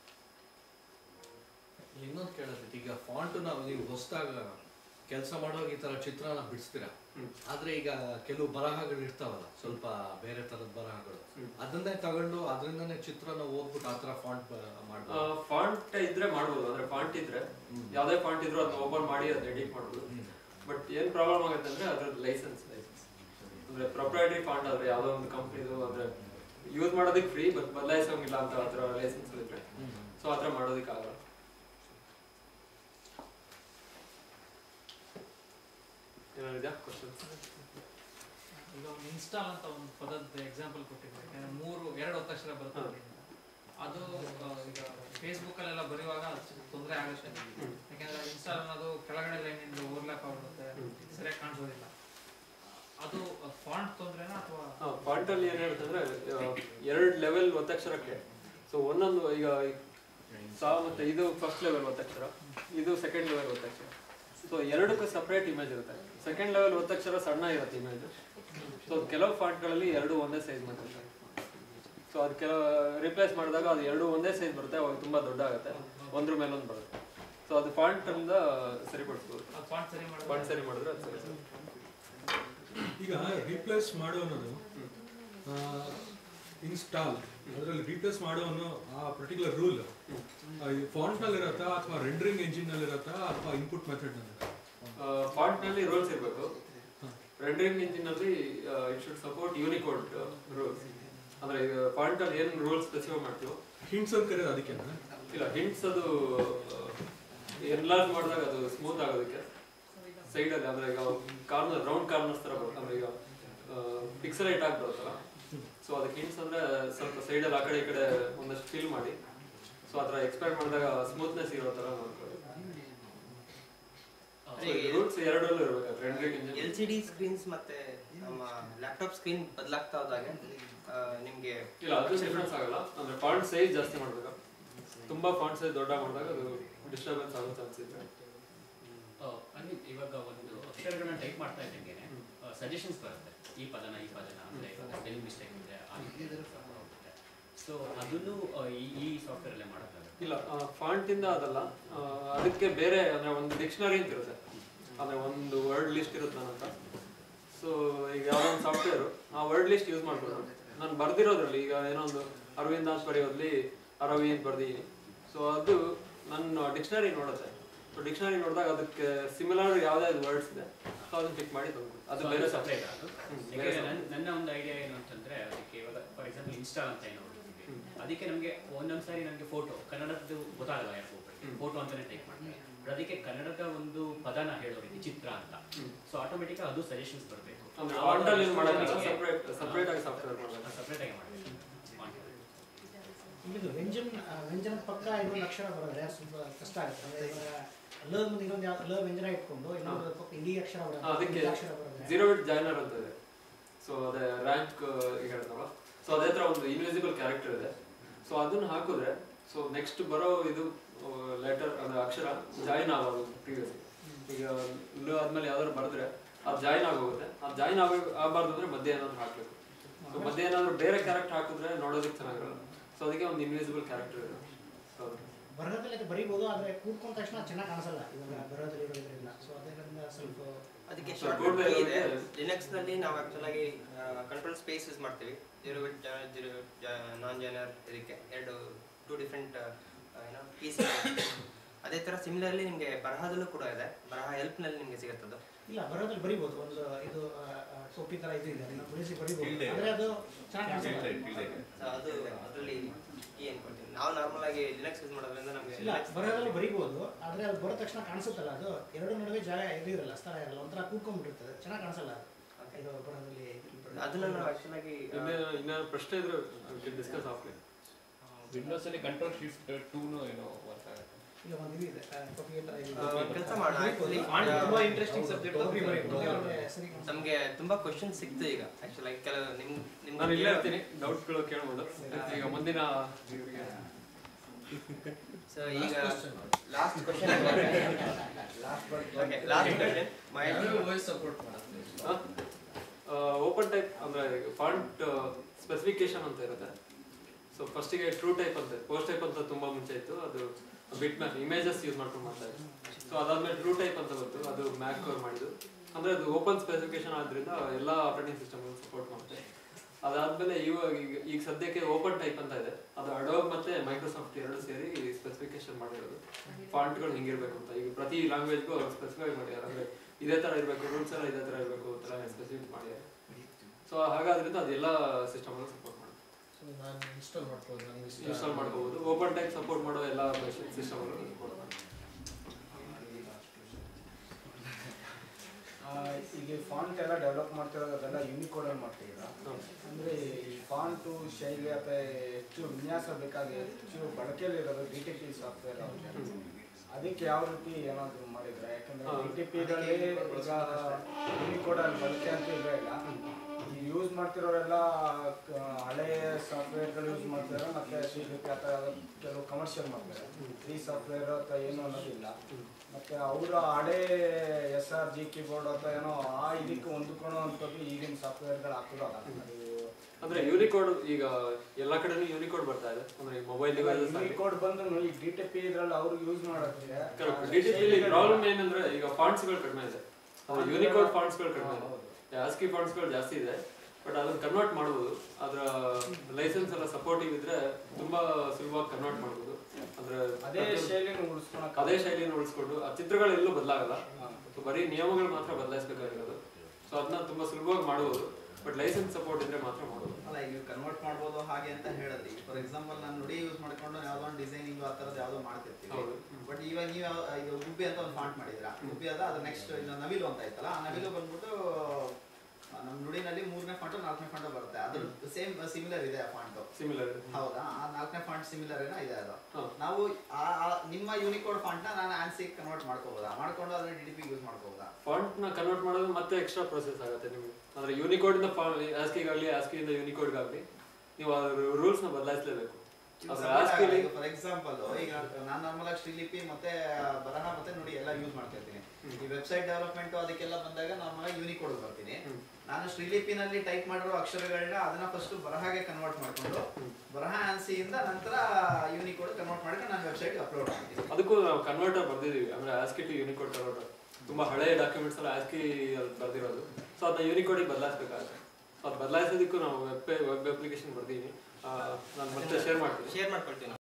ಇನ್ನೊಂದು ಕೇಳತ್ತೆ ಈಗ ಫಾಂಟ್ ನಾವು ನೀವು ಹೊಸದಾಗ ಕೆಲಸ ಮಾಡುವಾಗ ಈ ತರ ಚಿತ್ರನ ಬಿಡಿಸ್ತೀರಾ ಆದ್ರೆ ಈಗ ಕೆಲವು ಬರಹಗಳು ಇರ್ತಾವಲ್ಲ ಸ್ವಲ್ಪ ಬೇರೆ ತರದ ಬರಹಗಳು ಅದನ್ನೇ ತಗೊಂಡು ಅದರಿಂದನೇ ಚಿತ್ರನ ಓದ್ಬಿಟ್ಟು ಆ ತರ ಫಾಂಟ್ ಮಾಡ್ಬೋದು ಫಾಂಟ್ ಇದ್ರೆ ಮಾಡ್ಬೋದು ಅಂದ್ರೆ ಫಾಂಟ್ ಇದ್ರೆ ಯಾವ್ದೇ ಫಾಂಟ್ ಇದ್ರೂ ಅದನ್ನ ಓಪನ್ ಮಾಡಿ ಅದನ್ನ ಎಡಿಟ್ ಮಾಡ್ಬೋದು ಬಟ್ ಏನ್ ಪ್ರಾಬ್ಲಮ್ ಆಗುತ್ತೆ ಅಂದ್ರೆ ಅದ್ರ ಲೈಸೆನ್ಸ್ ಲೈಸೆನ್ಸ್ ಅಂದ್ರೆ ಪ್ರೊಪ್ರೈಟರಿ ಫಾಂಟ್ ಆದ್ರೆ ಯಾವ್ದೋ ಒಂದು ಕಂಪ್ನಿದು ಅಂದ್ರೆ ಯೂಸ್ ಮಾಡೋದಕ್ಕೆ ಫ್ರೀ ಬಟ್ ಬದಲಾಯಿಸೋಂಗಿಲ್ಲ ಅಂತ ಹತ್ರ ಲೈಸೆನ್ಸ್ ಇದ್ರೆ ಸೊ ಆ ಥರ ಮಾಡೋದಕ್ಕೆ ಆಗಲ್ಲ ಏನಾರಿದ್ಯಾ ಕ್ವಶನ್ಸ್ ಈಗ ಒಂದು ಇನ್ಸ್ಟಾಲ್ ಅಂತ ಒಂದು ಪದದ ಎಕ್ಸಾಂಪಲ್ ಕೊಟ್ಟಿದ್ದೆ ಯಾಕಂದ್ರೆ ಮೂರು ಎರಡು ಒತ್ತಕ್ಷರ ಬರ್ತದೆ ಅದು ಆ, ಈಗ ಫೇಸ್ಬುಕ್ ಅಲ್ಲೆಲ್ಲ ಬರೆಯುವಾಗ ತೊಂದರೆ ಆಗುತ್ತೆ ಯಾಕಂದ್ರೆ ಇನ್ಸ್ಟಾಲ್ ಅನ್ನೋದು ಕೆಳಗಡೆ ಲೈನಿಂದ ಓವರ್ಲ್ಯಾಪ್ ಆಗ್ಬಿಡುತ್ತೆ ಸರಿಯಾಗಿ ಕಾಣಿಸೋದಿಲ್ಲ ಅದು ಫಾಂಟ್ ತೊಂದ್ರೆನಾ ಅಥವಾ ಫಾಂಟ್ ಅಲ್ಲಿ ಏನ್ ಹೇಳ್ತಂದ್ರೆ ಎರಡು ಲೆವೆಲ್ ಒತ್ತಕ್ಷರಕ್ಕೆ ಸೊ ಒಂದೊಂದು ಈಗ ಸಾ ಮತ್ತೆ ಇದು ಫಸ್ಟ್ ಲೆವೆಲ್ ಒತ್ತಕ್ಷರ ಇದು ಸೆಕೆಂಡ್ ಲೆವೆಲ್ ಒತ್ತಕ್ಷರ ಸೊ ಎರಡಕ್ಕೂ ಸಪ್ರೇಟ್ ಇಮೇಜ್ ಇರುತ್ತೆ ಸೆಕೆಂಡ್ ಲೆವೆಲ್ ಒತ್ತಕ್ಷರ ಸಣ್ಣ ಇರುತ್ತೆ ಇಮೇಜ್ ಸೊ ಕೆಲವು ಫಾಂಟ್ಗಳಲ್ಲಿ ಎರಡು ಒಂದೇ ಸೈಜ್ ಮಾಡಿರ್ತಾರೆ ಸೊ ಅದು ಕೆಲವು ರಿಪ್ಲೇಸ್ ಮಾಡಿದಾಗ ಅದು ಎರಡು ಒಂದೇ ಸೈಜ್ ಬರುತ್ತೆ ಅವಾಗ ತುಂಬಾ ದೊಡ್ಡ ಆಗುತ್ತೆ ಒಂದ್ರ ಮೇಲೆ ಒಂದು ಬರುತ್ತೆ ಸೊ ಅದು ಫಾಂಟ್ ಇಂದ ಸರಿಪಡಿಸ್ಬೋದು ಫಾಂಟ್ ಸರಿ ಮಾಡೋದು ಫಾಂಟ್ ಸರಿ ಮಾಡಿದ್ರೆ ಅದು ಸರಿ ಈಗ ರಿಪ್ಲೇಸ್ ಮಾಡು ಅನ್ನೋದು ಇನ್ಸ್ಟಾಲ್ ಅದರಲ್ಲಿ ರಿಪ್ಲೇಸ್ ಮಾಡು ಅನ್ನೋ ಆ ಪರ್ಟಿಕ್ಯುಲರ್ ರೂಲ್ ಫಾಂಟ್ ನಲ್ಲಿ ಇರತ್ತಾ ಅಥವಾ ರೆಂಡರಿಂಗ್ ಎಂಜಿನ್ ನಲ್ಲಿ ಇರತ್ತಾ ಅಥವಾ ಇನ್ಪುಟ್ ಮೆಥಡ್ ನಲ್ಲಿ ಫಾಂಟ್ ನಲ್ಲಿ ರೂಲ್ಸ್ ಇರಬೇಕು ರೆಂಡರಿಂಗ್ ಇಂಜಿನ್ ಅಲ್ಲಿ it should support Unicode rules ಅಂದ್ರೆ ಈಗ ಫಾಂಟ್ ಅಲ್ಲಿ ಏನ್ ರೂಲ್ಸ್ ಸ್ಪೆಸಿಫೈ ಮಾಡ್ತೀವೋ ಹಿಂಟ್ಸ್ ಅಂತ ಕರೆಯೋದು ಅದಕ್ಕೆನಾ ಇಲ್ಲ ಹಿಂಟ್ಸ್ ಅದು ಎನ್ಲಾರ್ಜ್ ಮಾಡಿದಾಗ ಅದು ಸ್ಮೂತ್ ಆಗೋದಕ್ಕೆ ಸೈಡ್ ಅಲ್ಲಿ ಅಂದ್ರೆ ಈಗ ಕಾರ್ನರ್ ರೌಂಡ್ ಕಾರ್ನರ್ಸ್ ತರ ಬರುತ್ತೆ ಅಂದ್ರೆ ಈಗ ಪಿಕ್ಸಲೈಟ್ ಆಗಿ ಬರುತ್ತಲ್ಲ ಸೊ ಅದಕ್ಕೆ ಹಿಂಟ್ಸ್ ಅಂದ್ರೆ ಸ್ವಲ್ಪ ಸೈಡ್ ಅಲ್ಲಿ ಆ ಕಡೆ ಈ ಕಡೆ ಒಂದಷ್ಟು ಫಿಲ್ ಮಾಡಿ ಸೊ ಆ ಥರ ಎಕ್ಸ್ಪೆಕ್ಟ್ ಮಾಡಿದಾಗ ಸ್ಮೂತ್ನೆಸ್ ಇರೋ ತರ ನೋಡ್ಕೊಳ್ಳಿ ರೂಲ್ಸ್ ಎರಡರಲ್ಲೂ ಇರಬೇಕು rendering engine L C D screens ಮತ್ತೆ ನಮ್ಮ ಲ್ಯಾಪ್ಟಾಪ್ ಸ್ಕ್ರೀನ್ ಬದಲಾಗ್ತಾ ಹೋದಾಗೆ ಆ, ನಿಮ್ಗೆ ಇಲ್ಲ ಅದು ಡಿಫ್ರೆನ್ಸ್ ಆಗಲ್ಲ ಅಂದ್ರೆ ಫಾಂಟ್ ಸೈಜ್ ಜಾಸ್ತಿ ಮಾಡ್ಬೇಕು ತುಂಬಾ ಫಾಂಟ್ ಸೈಜ್ ದೊಡ್ಡ ಮಾಡಿದಾಗ ಅದು ಡಿಸ್ಟರ್ಬೆನ್ಸ್ ಆಗೋ ಚಾನ್ಸ್ ಇದೆ ಅಲ್ಲಿ ಇವಾಗ ಒಂದು ಅಕ್ಷರಗಳನ್ನ ಟೈಪ್ ಮಾಡ್ತಾ ಇದ್ದಂಗೆ ಸಜೆಷನ್ಸ್ ಬರುತ್ತೆ ಈ ಪದನ ಈ ಪದನ ಅಂದ್ರೆ ಸ್ಪೆಲ್ಲಿಂಗ್ ಮಿಸ್ಟೇಕ್ ಇದೆ ಸೊ ಅದನ್ನು ಆ, ಈ ಈ ಸಾಫ್ಟ್ವೇರ್ ಅಲ್ಲೇ ಮಾಡೋಕ್ಕಾಗುತ್ತೆ ಇಲ್ಲ ಫಾಂಟ್ ಇಂದ ಅದಲ್ಲ ಆ, ಅದಕ್ಕೆ ಬೇರೆ ಅಂದ್ರೆ ಒಂದು ಡಿಕ್ಷನರಿ ಅಂತ ಇರುತ್ತೆ ಅಂದ್ರೆ ಒಂದು ವರ್ಡ್ ಲಿಸ್ಟ್ ಇರುತ್ತೆ ನನ್ನ ಹತ್ರ ಸೊ ಈಗ ಯಾವ್ದೋ ಒಂದು ಸಾಫ್ಟ್ವೇರ್ ಆ ವರ್ಡ್ ಲಿಸ್ಟ್ ಯೂಸ್ ಮಾಡ್ಬೋದು ನಾನು ಬರ್ದಿರೋದ್ರಲ್ಲಿ ಈಗ ಏನೋ ಒಂದು ಅರವಿಂದ್ ಅಂತ ಬರೆಯೋದ್ರಲ್ಲಿ ಅರವಿ ಅಂತ ಬರ್ದಿದ್ದೀನಿ ಸೊ ಅದು ನನ್ನ ಡಿಕ್ಷನರಿ ನೋಡುತ್ತೆ ಸೊ ಡಿಕ್ಷನರಿ ನೋಡಿದಾಗ ಅದಕ್ಕೆ ಸಿಮಿಲರ್ ಯಾವ್ದಾದ್ರು ವರ್ಡ್ಸ್ ಇದೆ ಸೊ ಅದನ್ನ ಪಿಕ್ ಮಾಡಿ ತಂದ್ಕೊಡ್ತೀನಿ. ಅದು ಬೇರೆ ಸಪ್ರೇಟ್ ಸಾಫ್ಟ್ವೇರ್ ಅದು ಯಾಕಂದ್ರೆ ನನ್ನ ನನ್ನ ಒಂದು ಐಡಿಯಾ ಏನು ಅಂತಂದ್ರೆ ಅದಕ್ಕೆ ಇವಾಗ ಫಾರ್ ಎಕ್ಸಾಂಪಲ್ ಇನ್ಸ್ಟಾಲ್ ಅಂತ ಏನೋ ನೋಡ್ತೀವಿ ಅದಕ್ಕೆ ನಮಗೆ ಒಂದೊಂದು ಸಾರಿ ನನಗೆ ಫೋಟೋ ಕನ್ನಡದ್ದು ಗೊತ್ತಾಗಲ್ಲ ಯಾಕೋ ಫೋಟೋ ಅಂತಾನೆ ಟೈಪ್ ಮಾಡ್ತಾರೆ But ಅದಕ್ಕೆ ಕನ್ನಡದ ಒಂದು ಪದನ ಹೇಳೋ ರೀತಿ ಚಿತ್ರ ಅಂತ ಸೊ ಆಟೋಮೆಟಿಕ್ ಅದು ಸಜೆಷನ್ಸ್ ಬರಬೇಕು ಅಂದ್ರೆ ಫಾಂಟ್ ಅಲ್ಲಿ ಮಾಡೋದಲ್ಲ ಸಪ್ರೇಟ್ ಸಪ್ರೇಟ್ ಆಗಿ ಸಾಫ್ಟ್ವೇರ್ ಮಾಡಬೇಕು ಸಪ್ರೇಟ್ ಆಗಿ ಮಾಡಬೇಕು ಇದು ವ್ಯಂಜನ್ ಆ, ವ್ಯಂಜನದ ಪಕ್ಕ ಇನ್ನೊಂದು ಅಕ್ಷರ ಬರೋದ್ರೆ ಸ್ವಲ್ಪ ಕಷ್ಟ ಆಗುತ್ತೆ ಅಂದ್ರೆ ಇವಾಗ ಲ ಮುಂದೆ ಇನ್ನೊಂದು ಯಾವ ಲ ವ್ಯಂಜನ ಇಟ್ಕೊಂಡು ಇನ್ನೊಂದು ಪಕ್ಕ ಇಡೀ ಅಕ್ಷರ ಬರೋದು ಅದಕ್ಕೆ ಇಡೀ ಅಕ್ಷರ ಬರೋದ್ರೆ ಜೀರೋ ಬಿಟ್ ಜಾಯ್ನರ್ ಅಂತ ಇದೆ ಸೊ ಅದೇ ರ್ಯಾಂಕ್ ಹೇಳ್ತಾವ ಸೊ ಅದೇ ತರ ಒಂದು ಇನ್ವಿಸಿಬಲ್ ಕ್ಯಾರೆಕ್ಟರ್ ಇದೆ ಸೊ ಅದನ್ನ ಹಾಕಿದ್ರೆ ಸೊ ನೆಕ್ಸ್ಟ್ ಬರೋ ಇದು ಲೆಟರ್ ಅಂದ್ರೆ ಅಕ್ಷರ ಜಾಯಿನ್ ಆಗೋದು ಪ್ರೀವಿಯಸ್ ಈಗ ಲು ಆದ್ಮೇಲೆ ಯಾವ್ದಾದ್ರು ಬರೆದ್ರೆ ಅದು ಜಾಯಿನ್ ಆಗೋಗುತ್ತೆ ಅದು ಜಾಯಿನ್ ಆಗ ಆಗಬಾರ್ದು ಅಂದ್ರೆ ಮಧ್ಯೆ ಏನಾದ್ರು ಹಾಕ್ಬೇಕು ಸೊ ಮಧ್ಯೆ ಏನಾದ್ರು ಬೇರೆ ಕ್ಯಾರೆಕ್ಟರ್ ಹಾಕಿದ್ರೆ ನೋಡೋದಕ್ಕೆ ಚೆನ್ನಾಗಿರಲ್ಲ ಸೊ ಅದಕ್ಕೆ ಒಂದು ಇನ್ವಿಸಿಬಲ್ ಕ್ಯಾರೆಕ್ಟರ್ ಇದೆ ಸೊ ಬರಹದಲ್ಲಿ ಅದು ಬರೀಬೋದು ಆದ್ರೆ ಕೂತ್ಕೊಂಡ ತಕ್ಷಣ ಚೆನ್ನಾಗಿ ಕಾಣಿಸಲ್ಲ ಇವಾಗ ಬರೋದಲ್ಲಿ ಇರೋದ್ರಿಂದ ಸೊ ಅದರಿಂದ ಸ್ವಲ್ಪ ಅದಕ್ಕೆ So, ಶಾರ್ಟ್ code ಕಟ್ ಮೇಲೆ ಇದೆ ಇರುತ್ತೆ. ಲಿನಕ್ಸ್ ನಲ್ಲಿ ನಾವು ಆಕ್ಚುಲ್ ಆಗಿ ಕಂಟ್ರೋಲ್ ಸ್ಪೇಸ್ ಯೂಸ್ ಮಾಡ್ತೀವಿ zero bit zero non joiner ಇದಕ್ಕೆ ಎರಡು ಟೂ ಡಿಫ್ರೆಂಟ್ ಏನೋ ಪೀಸ್ ಅದೇ ತರ ಸಿಮಿಲರ್ಲಿ ನಿಮಗೆ ಬರಹದಲ್ಲೂ ಕೂಡ ಇದೆ ಬರಹ ಹೆಲ್ಪ್ ನಲ್ಲಿ ನಿಮಗೆ ಸಿಗುತ್ತದು ಇಲ್ಲ ಬರೋದ್ರಲ್ಲಿ ಬರೀಬೋದು ಒಂದು ಇದು ಆ, ಆ, ಟೋಪಿ ತರ ಇದು ಇದೆ ಅದನ್ನ ಬಿಡಿಸಿ ಬರೀಬೋದು Tilde. ಆದ್ರೆ ಅದು ಚೆನ್ನಾಗಿ ಕಾಣಿಸಲ್ಲ So, ಅದು ಅದರಲ್ಲಿ ಕೀ ಅನ್ಕೊಳ್ತೀನಿ ನಾವು ನಾರ್ಮಲ್ ಆಗಿ ಲಿನಕ್ಸ್ ಯೂಸ್ ಮಾಡೋದ್ರಿಂದ ನಮಗೆ ಇಲ್ಲ ಬರೋದ್ರಲ್ಲಿ ಬರೀಬೋದು ಆದ್ರೆ ಅದು ಬರೋ ತಕ್ಷಣ ಕಾಣಿಸುತ್ತಲ್ಲ ಅದು ಎರಡು ನಡುವೆ ಜಾಗ ಇದು ಇರಲ್ಲ ಸ್ಥಳ ಇರಲ್ಲ ಒಂಥರ ಕೂತ್ಕೊಂಡ್ಬಿಟ್ಟಿರ್ತದೆ ಚೆನ್ನಾಗಿ ಕಾಣಿಸಲ್ಲ ಅದು ಇದು ಬರೋದ್ರಲ್ಲಿ ಅದನ್ನ ನಾವು ಆಕ್ಚುಲ್ ಆಗಿ ಇನ್ನೇ ಇನ್ನೇನು ಪ್ರಶ್ನೆ ಇದ್ರೆ ಡಿಸ್ಕಸ್ ಆಫ್ಲೈನ್ ವಿಂಡೋಸ್ ಅಲ್ಲಿ ಕಂಟ್ರೋಲ್ ಶಿಫ್ಟ್ ಟೂನು ಏನೋ ವರ್ಕ್ ಆಗುತ್ತೆ ಇಲ್ಲ ಒಂದು ಇದು ಇದೆ ಟೋಪಿ ತರ ಇದು ಆ, ಒಂದ್ ಕೆಲ್ಸ ಮಾಡೋಣ. Actually, Font ಆ, ತುಂಬಾ interesting subject ಟೋಪಿ ಅಂತ ಬರೀಬೋದು. ಹೇಳ್ಬೋದು. ಆದ್ರೆ ಸರಿ ಕಾಣಿಸಲ್ಲ. ನಮ್ಗೆ ತುಂಬಾ ಕ್ವಶನ್ ಸಿಕ್ತು ಈಗ ಆಕ್ಚುಲಿ ಕೆಲವು ನಿಮ್ ನಿಮ್ ನಾನು ಇಲ್ಲೇ ಇರ್ತೀನಿ ಡೌಟ್ಗಳು ಕೇಳ್ಬೋದು ಈಗ ಮುಂದಿನ ಇವ್ರಿಗೆ ಸೊ ಈಗ last question okay last question voice support ಮಾಡುತ್ತೆ ಓಪನ್ ಟೈಪ್ ಅಂದ್ರೆ ಫಾಂಟ್ ಸ್ಪೆಸಿಫಿಕೇಶನ್ ಅಂತ ಇರುತ್ತೆ ಸೊ ಫಸ್ಟಿಗೆ ಟ್ರೂ ಟೈಪ್ ಅಂತ ಪೋಸ್ಟ್ ಟೈಪ್ ಅಂತ ತುಂಬಾ ಮುಂಚೆ ಇತ್ತು ಅದು ಬಿಟ್ ಮ್ಯಾಪ್ ಇಮೇಜಸ್ ಯೂಸ್ ಮಾಡ್ಕೊಂಡು ಮಾಡ್ತಾ ಇತ್ತು ಸೊ ಅದಾದ್ಮೇಲೆ ಟ್ರೂ ಟೈಪ್ ಅಂತ ಬಂತು ಅದು ಮ್ಯಾಕ್ ಅವ್ರು ಮಾಡಿದ್ದು ಅಂದ್ರೆ ಅದು ಓಪನ್ ಸ್ಪೆಸಿಫಿಕೇಶನ್ ಆದ್ರಿಂದ ಎಲ್ಲ ಆಪರೇಟಿಂಗ್ ಸಿಸ್ಟಮ್ ಸಪೋರ್ಟ್ ಮಾಡುತ್ತೆ ಅದಾದ್ಮೇಲೆ ಇವಾಗ ಈಗ ಈಗ ಸದ್ಯಕ್ಕೆ ಓಪನ್ ಟೈಪ್ ಅಂತ ಇದೆ ಅದು ಅಡೋಬ್ ಮತ್ತೆ ಮೈಕ್ರೋಸಾಫ್ಟ್ ಎರಡು ಸೇರಿ ಸ್ಪೆಸಿಫಿಕೇಶನ್ ಮಾಡಿರೋದು ಫಾಂಟ್ಗಳು ಹಿಂಗಿರ್ಬೇಕು ಅಂತ ಈಗ ಪ್ರತಿ ಲ್ಯಾಂಗ್ವೇಜ್ಗೂ ಅವ್ರು ಸ್ಪೆಸಿಫೈ ಮಾಡಿದ್ದಾರೆ ಅಂದ್ರೆ ಇದೇ ತರ ಇರಬೇಕು ರೂಲ್ಸ್ ಎಲ್ಲ ಇದೇ ತರ ಇರಬೇಕು ಅಂತ ಸ್ಪೆಸಿಫಿಕ್ ಮಾಡಿದ್ದಾರೆ ಸೊ ಹಾಗಾದ್ರಿಂದ ಅದೆಲ್ಲ ಸಿಸ್ಟಮ್ ಅನ್ನು ಸಪೋರ್ಟ್ ಮಾಡುತ್ತೆ ನಾನು ಇನ್ಸ್ಟಾಲ್ ಮಾಡ್ಬೋದು ನನಗೆ ಇಷ್ಟ ಇನ್ಸ್ಟಾಲ್ ಮಾಡ್ಕೋಬಹುದು ಓಪನ್ ಟೈಪ್ ಸಪೋರ್ಟ್ ಮಾಡೋ ಎಲ್ಲ ಸಿಸ್ಟಮ್ ಅನ್ನು ಸಪೋರ್ಟ್ ಮಾಡುತ್ತೆ ಆ, ಈಗ ಫಾಂಟ್ ಎಲ್ಲ ಡೆವಲಪ್ ಮಾಡ್ತಿರೋದು ಅದೆಲ್ಲ ಯೂನಿಕೋಡ್ ಅಲ್ಲಿ ಮಾಡ್ತಿದ್ದೀರಾ ಅಂದ್ರೆ ಈ ಫಾಂಟು ಶೈಲಿ ಅಥವಾ ಹೆಚ್ಚು ವಿನ್ಯಾಸ ಬೇಕಾಗಿ ಹೆಚ್ಚು ಬಳಕೆಯಲ್ಲಿರೋದು ಡಿ ಟಿ ಪಿ ಸಾಫ್ಟ್ವೇರ್ ಅದಕ್ಕೆ ಯಾವ ರೀತಿ ಏನಾದ್ರು ಮಾಡಿದ್ರೆ ಯಾಕಂದ್ರೆ ಹಾ. ಡಿ ಟಿ ಪಿದಲ್ಲಿ ಈಗ ಯೂನಿಕೋಡ್ ಅಲ್ಲಿ ಬಳಕೆ ಅಂತ ಇರೇ ಇಲ್ಲ ಯೂಸ್ ಮಾಡ್ತಿರೋರೆಲ್ಲ ಕ- ಹಳೆ ಸಾಫ್ಟ್ವೇರ್ಗಳು ಯೂಸ್ ಮಾಡ್ತಾರೆ ಮತ್ತೆ ಶ್ರೀಲಿಪಿ ಆ ಥರ ಕೆಲವು ಕಮರ್ಷಿಯಲ್ ಮಾಡ್ತಾರೆ ಫ್ರೀ ಸಾಫ್ಟ್ವೇರ್ ಅಥವಾ ಏನು ಅನ್ನೋದಿಲ್ಲ ಮತ್ತೆ ಅವರ ಹಳೆ ಎಸ್ ಆರ್ ಜಿ ಕೀಬೋರ್ಡ್ ಅಥವಾ ಏನೋ ಆ ಇದಕ್ಕೆ ಹೊಂದ್ಕೊಳ್ಳೋ ಅಂಥದ್ದು ಈಗಿನ ಸಾಫ್ಟ್ವೇರ್ಗಳು ಹಾಕೋದು ಆಗಲ್ಲ ಅದು ಅಂದ್ರೆ ಯೂನಿಕೋಡ್ ಈಗ ಎಲ್ಲಾ ಕಡೆನೂ ಯೂನಿಕೋಡ್ ಬರ್ತಾ ಇದೆ ಅಂದ್ರೆ ಮೊಬೈಲ್ ಡಿವೈಸಸ್ ಈ ಕೋಡ್ ಬಂದ್ರು ಈ ಡಿ ಟಿ ಪಿ ಇದ್ರಲ್ಲಿ ಅವ್ರಿಗೆ ಯೂಸ್ ಮಾಡೋಕ್ಕೆ ಡಿಟಿಪಿ ಪ್ರಾಬ್ಲಮ್ ಏನಂದ್ರೆ ಈಗ ಫಾಂಟ್ಸ್ ಗಳು ಕಡಿಮೆ ಇದೆ ಯೂನಿಕೋಡ್ ಫಾಂಟ್ಸ್ ಗಳು ಕಡಿಮೆ ಇದೆ ಆಸ್ಕಿ ಫಾಂಟ್ಸ್ ಗಳು ಜಾಸ್ತಿ ಇದೆ ಬಟ್ ಅದನ್ನ ಕನ್ವರ್ಟ್ ಮಾಡಬಹುದು ಅದರ ಲೈಸೆನ್ಸ್ ಎಲ್ಲ ಸಪೋರ್ಟಿವ್ ಇದ್ರೆ ತುಂಬಾ ಸುಲಭವಾಗಿ ಕನ್ವರ್ಟ್ ಮಾಡಬಹುದು ಅಂದ್ರೆ ಅದೇ ಶೈಲಿನ ಉಳಿಸ್ಕೊಳಕ್ ಅದೇ ಶೈಲಿನ ಉಳಿಸ್ಕೊಂಡು ಆ ಚಿತ್ರಗಳು ಎಲ್ಲೂ ಬದಲಾಗಲ್ಲ So ಬರೀ ನಿಯಮಗಳು ಮಾತ್ರ ಬದಲಾಯಿಸಬೇಕಾಗಿರೋದು ಸೊ ಅದನ್ನ ತುಂಬಾ ಸುಲಭವಾಗಿ ಮಾಡಬಹುದು ಬಟ್ ಲೈಸೆನ್ಸ್ ಸಪೋರ್ಟ್ ಇದ್ರೆ ಮಾತ್ರ ಮಾಡಬಹುದು ಅಲ್ಲ ಈಗ ನೀವು ಕನ್ವರ್ಟ್ ಮಾಡ್ಬೋದು ಹಾಗೆ ಅಂತ ಹೇಳಿದ್ರಿ ಫಾರ್ ಎಕ್ಸಾಂಪಲ್ ನಾನು ನುಡಿ ಯೂಸ್ ಮಾಡ್ಕೊಂಡು ಯಾವ್ದೋ ಒಂದು ಡಿಸೈನಿಂಗ್ ಆ ಥರದ್ದು ಯಾವ್ದೋ ಮಾಡ್ತಿರ್ತೀವಿ ಹೌದು. ಬಟ್ ಇವಾಗ ನೀವು ಯಾವ- ಈಗ ಗುಬ್ಬಿ ಅಂತ ಒಂದು ಫಾಂಟ್ ಮಾಡಿದ್ರ ಗುಬ್ಬಿ ಅದ ಅದು ನೆಕ್ಸ್ಟ್ ಇನ್ನು ನವಿಲು ಅಂತ ಐತಲ್ಲ ಆ ನವಿಲು ಬಂದ್ಬಿಟ್ಟು ಆ, ನಮ್ಮ ನುಡಿನಲ್ಲಿ ಮೂರನೇ ಫಾಂಟು ನಾಲ್ಕನೇ ಫಾಂಟು ಬರುತ್ತೆ ಅದ್ರ ಸೇಮ್ ಸಿಮಿಲರ್ ಇದೆ ಆ ಫಾಂಟು ಸಿಮಿಲರ್ ಹೌದಾ ಆ ನಾಲ್ಕನೇ ಫಾಂಟ್ ಸಿಮಿಲರ್ ಏನೋ ಇದೆ ಅದು ಹಾ. ನಾವು ಆ- ಆ ನಿಮ್ಮ ಯೂನಿಕೋಡ್ ಫಾಂಟ್ ನ ನಾನು ಆನ್ಸಿ ಕನ್ವರ್ಟ್ ಮಾಡ್ಕೋಬೋದಾ ಮಾಡ್ಕೊಂಡು ಅದನ್ನ ಡಿ ಡಿ ಪಿ ಯೂಸ್ ಮಾಡ್ಕೋಬೋದಾ ಫಾಂಟ್ ನ ಕನ್ವರ್ಟ್ ಮಾಡೋದು ಮತ್ತೆ ಎಕ್ಸ್ಟ್ರಾ ಪ್ರೊಸೆಸ್ ಆಗುತ್ತೆ ನಿಮಗೆ ಅಂದ್ರೆ ಯೂನಿಕೋಡ್ ಇಂದ ಆಸ್ಕಿಗಾಗ್ಲಿ ಆಸ್ಕಿಯಿಂದ ಯೂನಿಕೋಡ್ಗಾಗ್ಲಿ ನೀವು ರೂಲ್ಸ್ ನ ಬದಲಾಯಿಸಲೇಬೇಕು ಅದ್ರ ಆಸ್ಕಿಲಿ ಫಾರ್ ಎಕ್ಸಾಂಪಲ್ ಈಗ ನಾನು ನಾರ್ಮಲ್ ಆಗಿ ಶ್ರೀಲಿಪಿ ಮತ್ತೆ ಬರಹ ಮತ್ತೆ ನುಡಿ ಎಲ್ಲ ಯೂಸ್ ಮಾಡ್ತಿರ್ತೀನಿ ಈ ವೆಬ್ಸೈಟ್ ಡೆವಲಪ್ಮೆಂಟ್ ಅದಕ್ಕೆಲ್ಲ ಬಂದಾಗ ನಾರ್ಮಲ್ ಆಗಿ ಯೂನಿಕೋಡ್ ಬರ್ತೀನಿ ನಾನು ಶ್ರೀಲಿಪಿನಲ್ಲಿ ಟೈಪ್ ಮಾಡಿರೋ ಅಕ್ಷರಗಳನ್ನ ಅದನ್ನ ಫಸ್ಟ್ ಬರಹಾಗೆ ಕನ್ವರ್ಟ್ ಮಾಡ್ಕೊಂಡು ಬರಹ ಆನ್ಸಿಯಿಂದ ನಂತರ ಯೂನಿಕೋಡ್ ಕನ್ವರ್ಟ್ ಮಾಡ್ಕೊಂಡು ನಾನು ವೆಬ್ಸೈಟ್ ಅಪ್ಲೋಡ್ ಮಾಡ್ತೀನಿ ಅದಕ್ಕೂ ನಾವು ಕನ್ವರ್ಟರ್ ಬರ್ದಿದೀವಿ ಅಂದ್ರೆ ಆಸ್ಕಿ ಟು ಯೂನಿಕೋಡ್ ಕನ್ವರ್ಟರ್ ತುಂಬಾ ಹಳೆ ಡಾಕ್ಯುಮೆಂಟ್ಸ್ ಎಲ್ಲ ಆಸ್ಕಿ ಅಲ್ಲಿ ಬರ್ದಿರೋದು ಸೊ ಅದನ್ನ ಯೂನಿಕೋಡಿಗೆ ಬದಲಾಯಿಸಬೇಕಾಗುತ್ತೆ ಅದು ಬದಲಾಯಿಸೋದಕ್ಕೂ ನಾವು ವೆಬ್ ವೆಬ್ ಅಪ್ಲಿಕೇಶನ್ ಬರ್ದೀನಿ ನಾನು ಮತ್ತೆ ಶೇರ್ ಮಾಡ್ತೀನಿ ಶೇರ್ ಮಾಡ್ಕೊಳ್ತೀನಿ